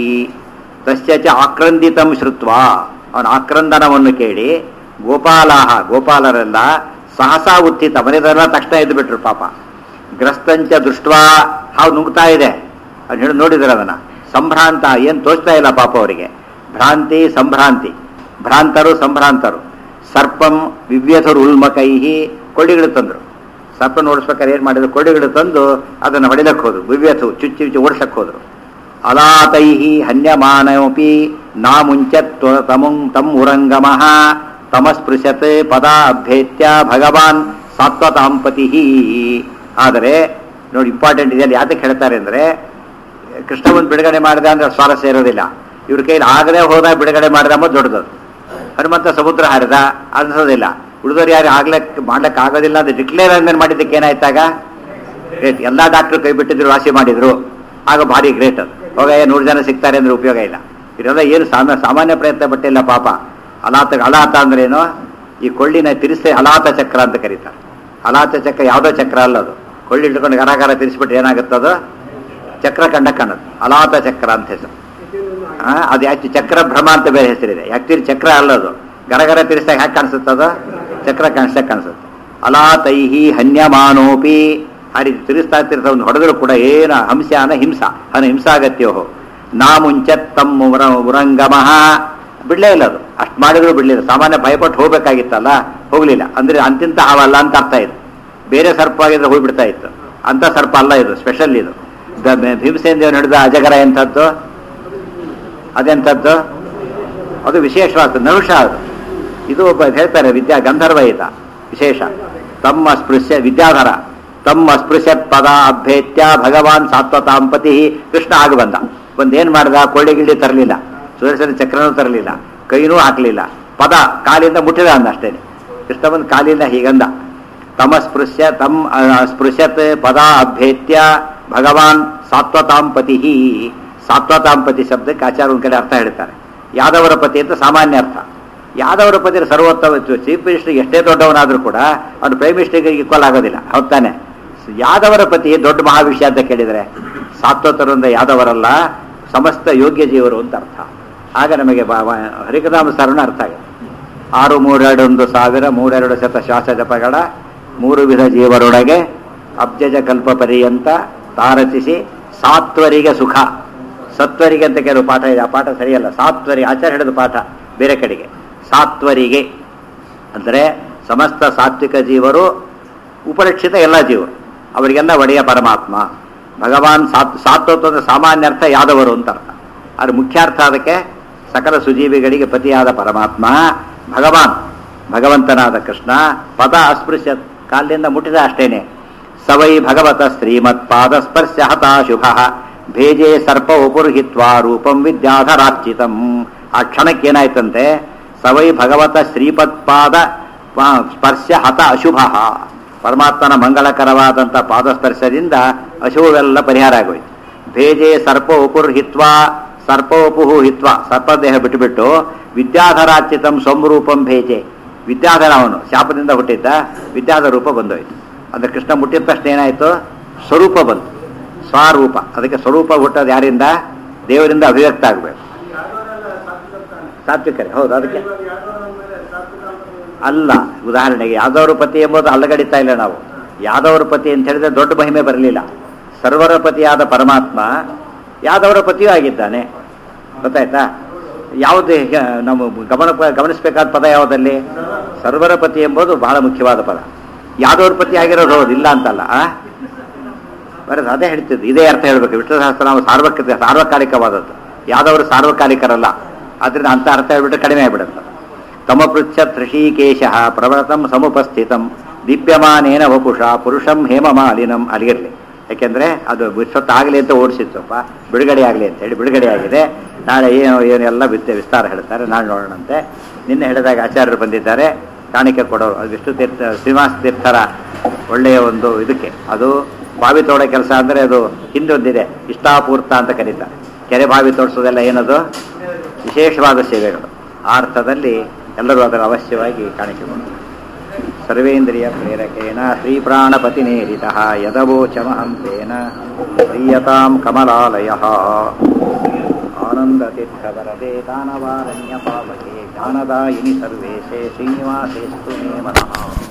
ತಸ್ಯ ಚ ಆಕ್ರಂದಿತಂ ಶ್ರುತ್ವಾ ಅವನ ಆಕ್ರಂದನವನ್ನು ಕೇಳಿ ಗೋಪಾಲಾಹ ಗೋಪಾಲರೆಲ್ಲ ಸಹಸಾ ಉತ್ಥಿತ ಮನೆಯವರೆಲ್ಲ ತಕ್ಷಣ ಎದ್ದು ಬಿಟ್ರು ಪಾಪ ಗ್ರಸ್ತಂಚ ದೃಷ್ಟ್ವಾ ಹಾವು ನುಗ್ತಾ ಇದೆ ಅದು ಹೇಳಿ ನೋಡಿದ್ರೆ ಅದನ್ನ ಸಂಭ್ರಾಂತ ಏನು ತೋಚ್ತಾ ಇಲ್ಲ ಪಾಪ ಅವರಿಗೆ ಭ್ರಾಂತಿ ಸಂಭ್ರಾಂತಿ ಭ್ರಾಂತರು ಸಂಭ್ರಾಂತರು ಸರ್ಪಂ ವಿವ್ಯಥರು ಉಲ್ಮಕೈಹಿ ಕೊಳ್ಳಿಗಳು ತಂದ್ರು ಸರ್ಪ ಓಡಿಸ್ಬೇಕಾದ್ರೆ ಏನ್ ಮಾಡಿದ್ರು ಕೊಳ್ಳಿಗಳು ತಂದು ಅದನ್ನು ಹೊಡಿಲಕ್ಕೆ ಹೋದ್ರು ವಿವ್ಯಥು ಚುಚ್ಚಿ ಚುಚ್ಚಿ ಓಡಿಸಕ್ ಹೋದ್ರು ಅಲಾತೈಹಿ ಹನ್ಯಮಾನಮಪಿ ನಾ ಮುಂಚತ್ ತಮುಂ ತಮ್ ಉರಂಗಮಃ ತಮಸ್ಪೃಶತ್ ಪದ ಅಭ್ಯೇತ್ಯ ಭಗವಾನ್ ಸಾತ್ವತಾಂಪತಿ ಆದರೆ ನೋಡಿ ಇಂಪಾರ್ಟೆಂಟ್ ಇದೆ ಅಲ್ಲಿ ಯಾತಕ್ಕೆ ಹೇಳ್ತಾರೆ ಅಂದ್ರೆ ಕೃಷ್ಣ ಒಂದು ಬಿಡುಗಡೆ ಮಾಡಿದ ಅಂದ್ರೆ ಸ್ವಾರಸ್ಯ ಇರೋದಿಲ್ಲ ಇವ್ರ ಕೈಲಿ ಆಗದೆ ಹೋದ ಬಿಡುಗಡೆ ಮಾಡಿದ ಅಂಬೋದು ದೊಡ್ಡದು ಹನುಮಂತ ಸಮುದ್ರ ಹಾರಿದ ಅನ್ಸೋದಿಲ್ಲ ಉಳಿದವ್ರು ಯಾರು ಆಗ್ಲಕ್ಕೆ ಮಾಡ್ಲಕ್ಕೆ ಆಗೋದಿಲ್ಲ ಅಂತ ಡಿಕ್ಲೇರ್ ಅಂದ್ರೆ ಮಾಡಿದ್ದಕ್ಕೆ ಏನಾಯ್ತಾಗ ಗ್ರೇಟ್ ಎಲ್ಲ ಡಾಕ್ಟರ್ ಕೈ ಬಿಟ್ಟಿದ್ರು ವಾಸಿ ಮಾಡಿದ್ರು ಆಗ ಭಾರಿ ಗ್ರೇಟ್ ಅದು ಹೋಗ ನೂರು ಜನ ಸಿಗ್ತಾರೆ ಅಂದ್ರೆ ಉಪಯೋಗ ಇಲ್ಲ ಇದೆಲ್ಲ ಏನು ಸಾಮ ಸಾಮಾನ್ಯ ಪ್ರಯತ್ನ ಪಟ್ಟಿಲ್ಲ ಪಾಪ ಅಲಾತ ಅಲಾತ ಅಂದ್ರೆ ಏನು ಈ ಕೊಳ್ಳಿನ ತಿರ್ಸಿ ಅಲಾತ ಚಕ್ರ ಅಂತ ಕರೀತಾರೆ ಅಲಾತ ಚಕ್ರ ಯಾವುದೋ ಚಕ್ರ ಅಲ್ಲ ಅದು ಕೊಳ್ಳಿ ಇಟ್ಕೊಂಡು ಗರಾಗರ ತಿರ್ಸ್ಬಿಟ್ರೆ ಏನಾಗುತ್ತದು ಚಕ್ರ ಕಂಡ ಕಾಣುತ್ತೆ ಅಲಾತ ಚಕ್ರ ಅಂತ ಹೆಸರು ಆ, ಅದು ಯಾಕೆ ಚಕ್ರ ಭ್ರಮ ಅಂತ ಬೇರೆ ಹೆಸರಿದೆ ಯಾಕ್ತಿರಿ ಚಕ್ರ ಅಲ್ಲದು ಗರಗರ ತಿರ್ಸಾಗ ಹ್ಯಾಕೆ ಕಾಣಿಸುತ್ತದ ಚಕ್ರ ಕಾಣಿಸ್ದಾಗ ಕಾಣಿಸುತ್ತೆ ಅಲಾತೈಹಿ ಹನ್ಯಮಾನೋಪಿ ಆ ರೀತಿ ತಿರುಸ್ತಾ ತಿರ್ಸ ಒಂದು ಹೊಡೆದ್ರು ಕೂಡ ಏನ ಹಂಸ್ಯಾನ ಹಿಂಸ ಹನ ಹಿಂಸಾಗತ್ಯೋ ನಾ ಮುಂಚತ್ ತಮ್ಮ ಉರ ಉರಂಗಮಃ ಬಿಡ್ಲೇ ಇಲ್ಲ ಅದು ಅಷ್ಟು ಮಾಡಿದ್ರು ಬಿಡ್ಲಿಲ್ಲ ಸಾಮಾನ್ಯ ಭಯಪಟ್ಟು ಹೋಗ್ಬೇಕಾಗಿತ್ತಲ್ಲ ಹೋಗ್ಲಿಲ್ಲ ಅಂದ್ರೆ ಅಂತಿಂತ ಹಾವಲ್ಲ ಅಂತ ಅರ್ಥ ಇದು ಬೇರೆ ಸರ್ಪ ಆಗಿದ್ರೆ ಹೋಗ್ಬಿಡ್ತಾ ಇತ್ತು ಅಂತ ಸರ್ಪ ಅಲ್ಲ ಇದು ಸ್ಪೆಷಲ್ ಇದು ದ- ಭೀಮಸೇನ ದೇವರು ಹಿಡಿದ ಅಜಗರ ಎಂಥದ್ದು ಅದೆಂಥದ್ದು ಅದು ವಿಶೇಷವಾದ ನಹುಷ ಅದು ಇದು ಒಬ್ಬ ಹೇಳ್ತಾರೆ ವಿದ್ಯಾ ಗಂಧರ್ವ ಈತ ವಿಶೇಷ ತಮ್ಮ ಸ್ಪೃಶ್ಯ ವಿದ್ಯಾಧರ ತಮ್ಮ ಸ್ಪೃಶ್ಯತ್ ಪದ ಅಭ್ಯೇತ್ಯ ಭಗವಾನ್ ಸಾತ್ವತಾಂಪತಿ ಕೃಷ್ಣ ಆಗ ಬಂದ ಬಂದು ಏನ್ ಮಾಡ್ದ ಕೊಳ್ಳಿ ಗಿಳ್ಳಿ ತರಲಿಲ್ಲ ಸುದರ್ಶನ ಚಕ್ರನೂ ತರಲಿಲ್ಲ ಕೈನೂ ಹಾಕಲಿಲ್ಲ ಪದ ಕಾಲಿಂದ ಮುಟ್ಟಿದ ಅಂದ ಅಷ್ಟೇನೆ ಕೃಷ್ಣ ಬಂದು ಕಾಲಿಂದ ಹೀಗಂದ ತಮ ಸ್ಪೃಶ್ಯ ತಮ್ ಆ, ಸ್ಪೃಶತ್ ಪದ ಅಭ್ಯೇತ್ಯ ಭಗವಾನ್ ಸಾತ್ವತಾಂಪತಿ ಸಾತ್ವತಾಂಪತಿ ಶಬ್ದಕ್ಕೆ ಆಚಾರ ಒಂದ್ ಕಡೆ ಅರ್ಥ ಹೇಳ್ತಾರೆ ಯಾದವರ ಪತಿ ಅಂತ ಸಾಮಾನ್ಯ ಅರ್ಥ ಯಾದವರ ಪತಿ ಸರ್ವೋತ್ತಮ ಚೀಫ್ ಮಿನಿಸ್ಟರ್ ಎಷ್ಟೇ ದೊಡ್ಡವನಾದ್ರೂ ಕೂಡ ಅವನು ಪ್ರೈಮ್ ಮಿನಿಸ್ಟರ್ಗೆ ಈಕ್ವಲ್ ಆಗೋದಿಲ್ಲ ಹೌದ್ ತಾನೆ ಯಾದವರ ಪತಿ ದೊಡ್ಡ ಮಹಾವಿಷಯ ಅಂತ ಕೇಳಿದರೆ ಸಾತ್ವತರಿಂದ ಯಾದವರಲ್ಲ ಸಮಸ್ತ ಯೋಗ್ಯ ಜೀವರು ಅಂತ ಅರ್ಥ ಆಗ ನಮಗೆ ಬಾ- ಬಾ- ಹರಿಕನಾಮ ಸರಣ ಅರ್ಥ ಆಗುತ್ತೆ ಆರು ಮೂರೆರಡೊಂದು ಸಾವಿರ ಮೂರೆರಡು ಶತ ಶ್ವಾಸ ಜಪಗಳ ಮೂರು ವಿಧ ಜೀವರೊಳಗೆ ಅಬ್ಜಜ ಕಲ್ಪ ಪರ್ಯಂತ ತಾರಸಿಸಿ ಸಾತ್ವರಿಗೆ ಸುಖ ಸತ್ವರಿಗೆ ಅಂತ ಕೆಲವು ಪಾಠ ಇದೆ ಆ ಪಾಠ ಸರಿಯಲ್ಲ ಸಾತ್ವರಿಗೆ ಆಚಾರ್ಯ ಹಿಡಿದ ಪಾಠ ಬೇರೆ ಕಡೆಗೆ ಸಾತ್ವರಿಗೆ ಅಂದರೆ ಸಮಸ್ತ ಸಾತ್ವಿಕ ಜೀವರು ಉಪರಕ್ಷಿತ ಎಲ್ಲ ಜೀವರು ಅವರಿಗೆಲ್ಲ ಒಡೆಯ ಪರಮಾತ್ಮ ಭಗವಾನ್ ಸಾತ್ ಸಾತ್ವತ್ವ ಅಂದ್ರೆ ಸಾಮಾನ್ಯ ಅರ್ಥ ಯಾದವರು ಅಂತ ಅರ್ಥ ಅದ್ರ ಮುಖ್ಯ ಅರ್ಥ ಅದಕ್ಕೆ ಸಕಲ ಸುಜೀವಿಗಳಿಗೆ ಪತಿಯಾದ ಪರಮಾತ್ಮ ಭಗವಾನ್ ಭಗವಂತನಾದ ಕೃಷ್ಣ ಪದ ಅಸ್ಪೃಶ್ಯ ಕಾಲಿನಿಂದ ಮುಟ್ಟಿದ ಅಷ್ಟೇನೆ ಸವೈ ಭಗವತ ಶ್ರೀಮತ್ಪಾದ ಸ್ಪರ್ಶ ಹತಾಶುಭ ಭೇಜೆ ಸರ್ಪ ಉಪುರ್ಹಿತ್ವಾ ರೂಪಂ ವಿದ್ಯಾಧರಾರ್ಚಿತಂ ಆ ಕ್ಷಣಕ್ಕೇನಾಯ್ತಂತೆ ಸವೈ ಭಗವತ ಶ್ರೀಪತ್ಪಾದ ಪ- ಸ್ಪರ್ಶ ಹತ ಅಶುಭ ಪರಮಾತ್ಮನ ಮಂಗಳಕರವಾದಂಥ ಪಾದಸ್ಪರ್ಶದಿಂದ ಅಶುಭವೆಲ್ಲ ಪರಿಹಾರ ಆಗೋಯ್ತು ಭೇಜೆ ಸರ್ಪ ಉಪುರ್ಹಿತ್ವಾ ಸರ್ಪ ಉಪುಹು ಹಿತ್ವ ಸರ್ಪದೇಹ ಬಿಟ್ಟುಬಿಟ್ಟು ವಿದ್ಯಾಧರಾರ್ಚಿತಂ ಸ್ವರೂಪಂ ಭೇಜೆ ವಿದ್ಯಾಧರ ಅವನು ಶಾಪದಿಂದ ಹುಟ್ಟಿದ್ದ ವಿದ್ಯಾಧರ ರೂಪ ಬಂದೋಯ್ತು ಅಂದ್ರೆ ಕೃಷ್ಣ ಮುಟ್ಟಿದ ತಕ್ಷಣ ಏನಾಯ್ತು ಸ್ವರೂಪ ಬಂತು ಸ್ವರೂಪ ಅದಕ್ಕೆ ಸ್ವರೂಪ ಹುಟ್ಟೋದು ಯಾರಿಂದ ದೇವರಿಂದ ಅಭಿವ್ಯಕ್ತ ಆಗಬೇಕು ಸಾತ್ವಿಕರೇ ಹೌದು ಅದಕ್ಕೆ ಅಲ್ಲ ಉದಾಹರಣೆಗೆ ಯಾದವರ ಪತಿ ಎಂಬುದು ಅಲ್ಲಗಡಿತಾ ಇಲ್ಲ ನಾವು ಯಾದವರ ಪತಿ ಅಂತ ಹೇಳಿದ್ರೆ ದೊಡ್ಡ ಮಹಿಮೆ ಬರಲಿಲ್ಲ ಸರ್ವರ ಪತಿಯಾದ ಪರಮಾತ್ಮ ಯಾದವರ ಪತಿಯೂ ಆಗಿದ್ದಾನೆ ಗೊತ್ತಾಯ್ತಾ ಯಾವುದು ಹೆ- ನಾವು ಗಮನ ಗಮನಿಸಬೇಕಾದ ಪದ ಯಾವುದಲ್ಲಿ ಸರ್ವರ ಪತಿ ಎಂಬುದು ಬಹಳ ಮುಖ್ಯವಾದ ಪದ ಯಾದವರ ಪತಿ ಆಗಿರೋದು ಹೌದು ಇಲ್ಲ ಅಂತಲ್ಲ ಆ? ಬರೋದು ಅದೇ ಹೇಳ್ತಿದ್ದು ಇದೇ ಅರ್ಥ ಹೇಳ್ಬೇಕು ವಿಷ್ಣು ಸಹಸ್ರ ನಾವು ಸಾರ್ವಕ ಸಾರ್ವಕಾಲಿಕವಾದದ್ದು ಯಾದವರು ಸಾರ್ವಕಾಲಿಕರಲ್ಲ ಅದರಿಂದ ಅಂತ ಅರ್ಥ ಹೇಳ್ಬಿಟ್ರೆ ಕಡಿಮೆ ಆಗ್ಬಿಡುತ್ತೆ ತಮ ಪೃಚ್ಛತ್ ಋಷಿಕೇಶ ಪ್ರವೃತಂ ಸಮುಪಸ್ಥಿತಂ ದೀಪ್ಯಮಾನೇನ ವಪುಷ ಪುರುಷಂ ಹೇಮಮಾಲಿನಂ ಅಲ್ಲಿಗಿರಲಿ ಯಾಕೆಂದ್ರೆ ಅದು ಆಗಲಿ ಅಂತ ಓಡಿಸಿತ್ತಪ್ಪ ಬಿಡುಗಡೆ ಆಗಲಿ ಅಂತ ಹೇಳಿ ಬಿಡುಗಡೆ ಆಗಿದೆ ನಾಳೆ ಏನು ಏನು ಎಲ್ಲ ವಿದ್ಯೆ ವಿಸ್ತಾರ ಹೇಳ್ತಾರೆ ನಾಳೆ ನೋಡೋಣಂತೆ ನಿನ್ನೆ ಹೇಳಿದಾಗ ಆಚಾರ್ಯರು ಬಂದಿದ್ದಾರೆ ಕಾಣಿಕೆ ಕೊಡೋರು ಅದು ವಿಷ್ಣು ತೀರ್ಥ ಶ್ರೀನಿವಾಸ ತೀರ್ಥರ ಒಳ್ಳೆಯ ಒಂದು ಇದಕ್ಕೆ ಅದು ಬಾವಿ ತೋಡೋ ಕೆಲಸ ಅಂದರೆ ಅದು ಹಿಂದೆ ಒಂದಿದೆ ಇಷ್ಟಾಪೂರ್ತ ಅಂತ ಕರೀತಾರೆ ಕೆರೆ ಬಾವಿ ತೋಡಿಸೋದೆಲ್ಲ ಏನದು ವಿಶೇಷವಾದ ಸೇವೆಗಳು ಆ ಅರ್ಥದಲ್ಲಿ ಎಲ್ಲರೂ ಅದರ ಅವಶ್ಯವಾಗಿ ಕಾಣಿಕೆ ಕೊಡೋದು ಸರ್ವೇಂದ್ರಿಯ ಪ್ರೇರಕೇಣ ಶ್ರೀಪ್ರಾಣಪತಿನೇರಿತ ಯದವೋಚಮಹಂತೇನ ಪ್ರೀಯತಾಂ ಕಮಲಾಲಯ ಆನಂದತೀರ್ಥವರದೆ ದಾನವಾರಣ್ಯ ಪಾವಕೆ ಜ್ಞಾನದಾಯಿನಿ ಸರ್ವೇಶೇ ಶ್ರೀನಿವಾಸೇಸ್ತು ಮೇ ಮನಃ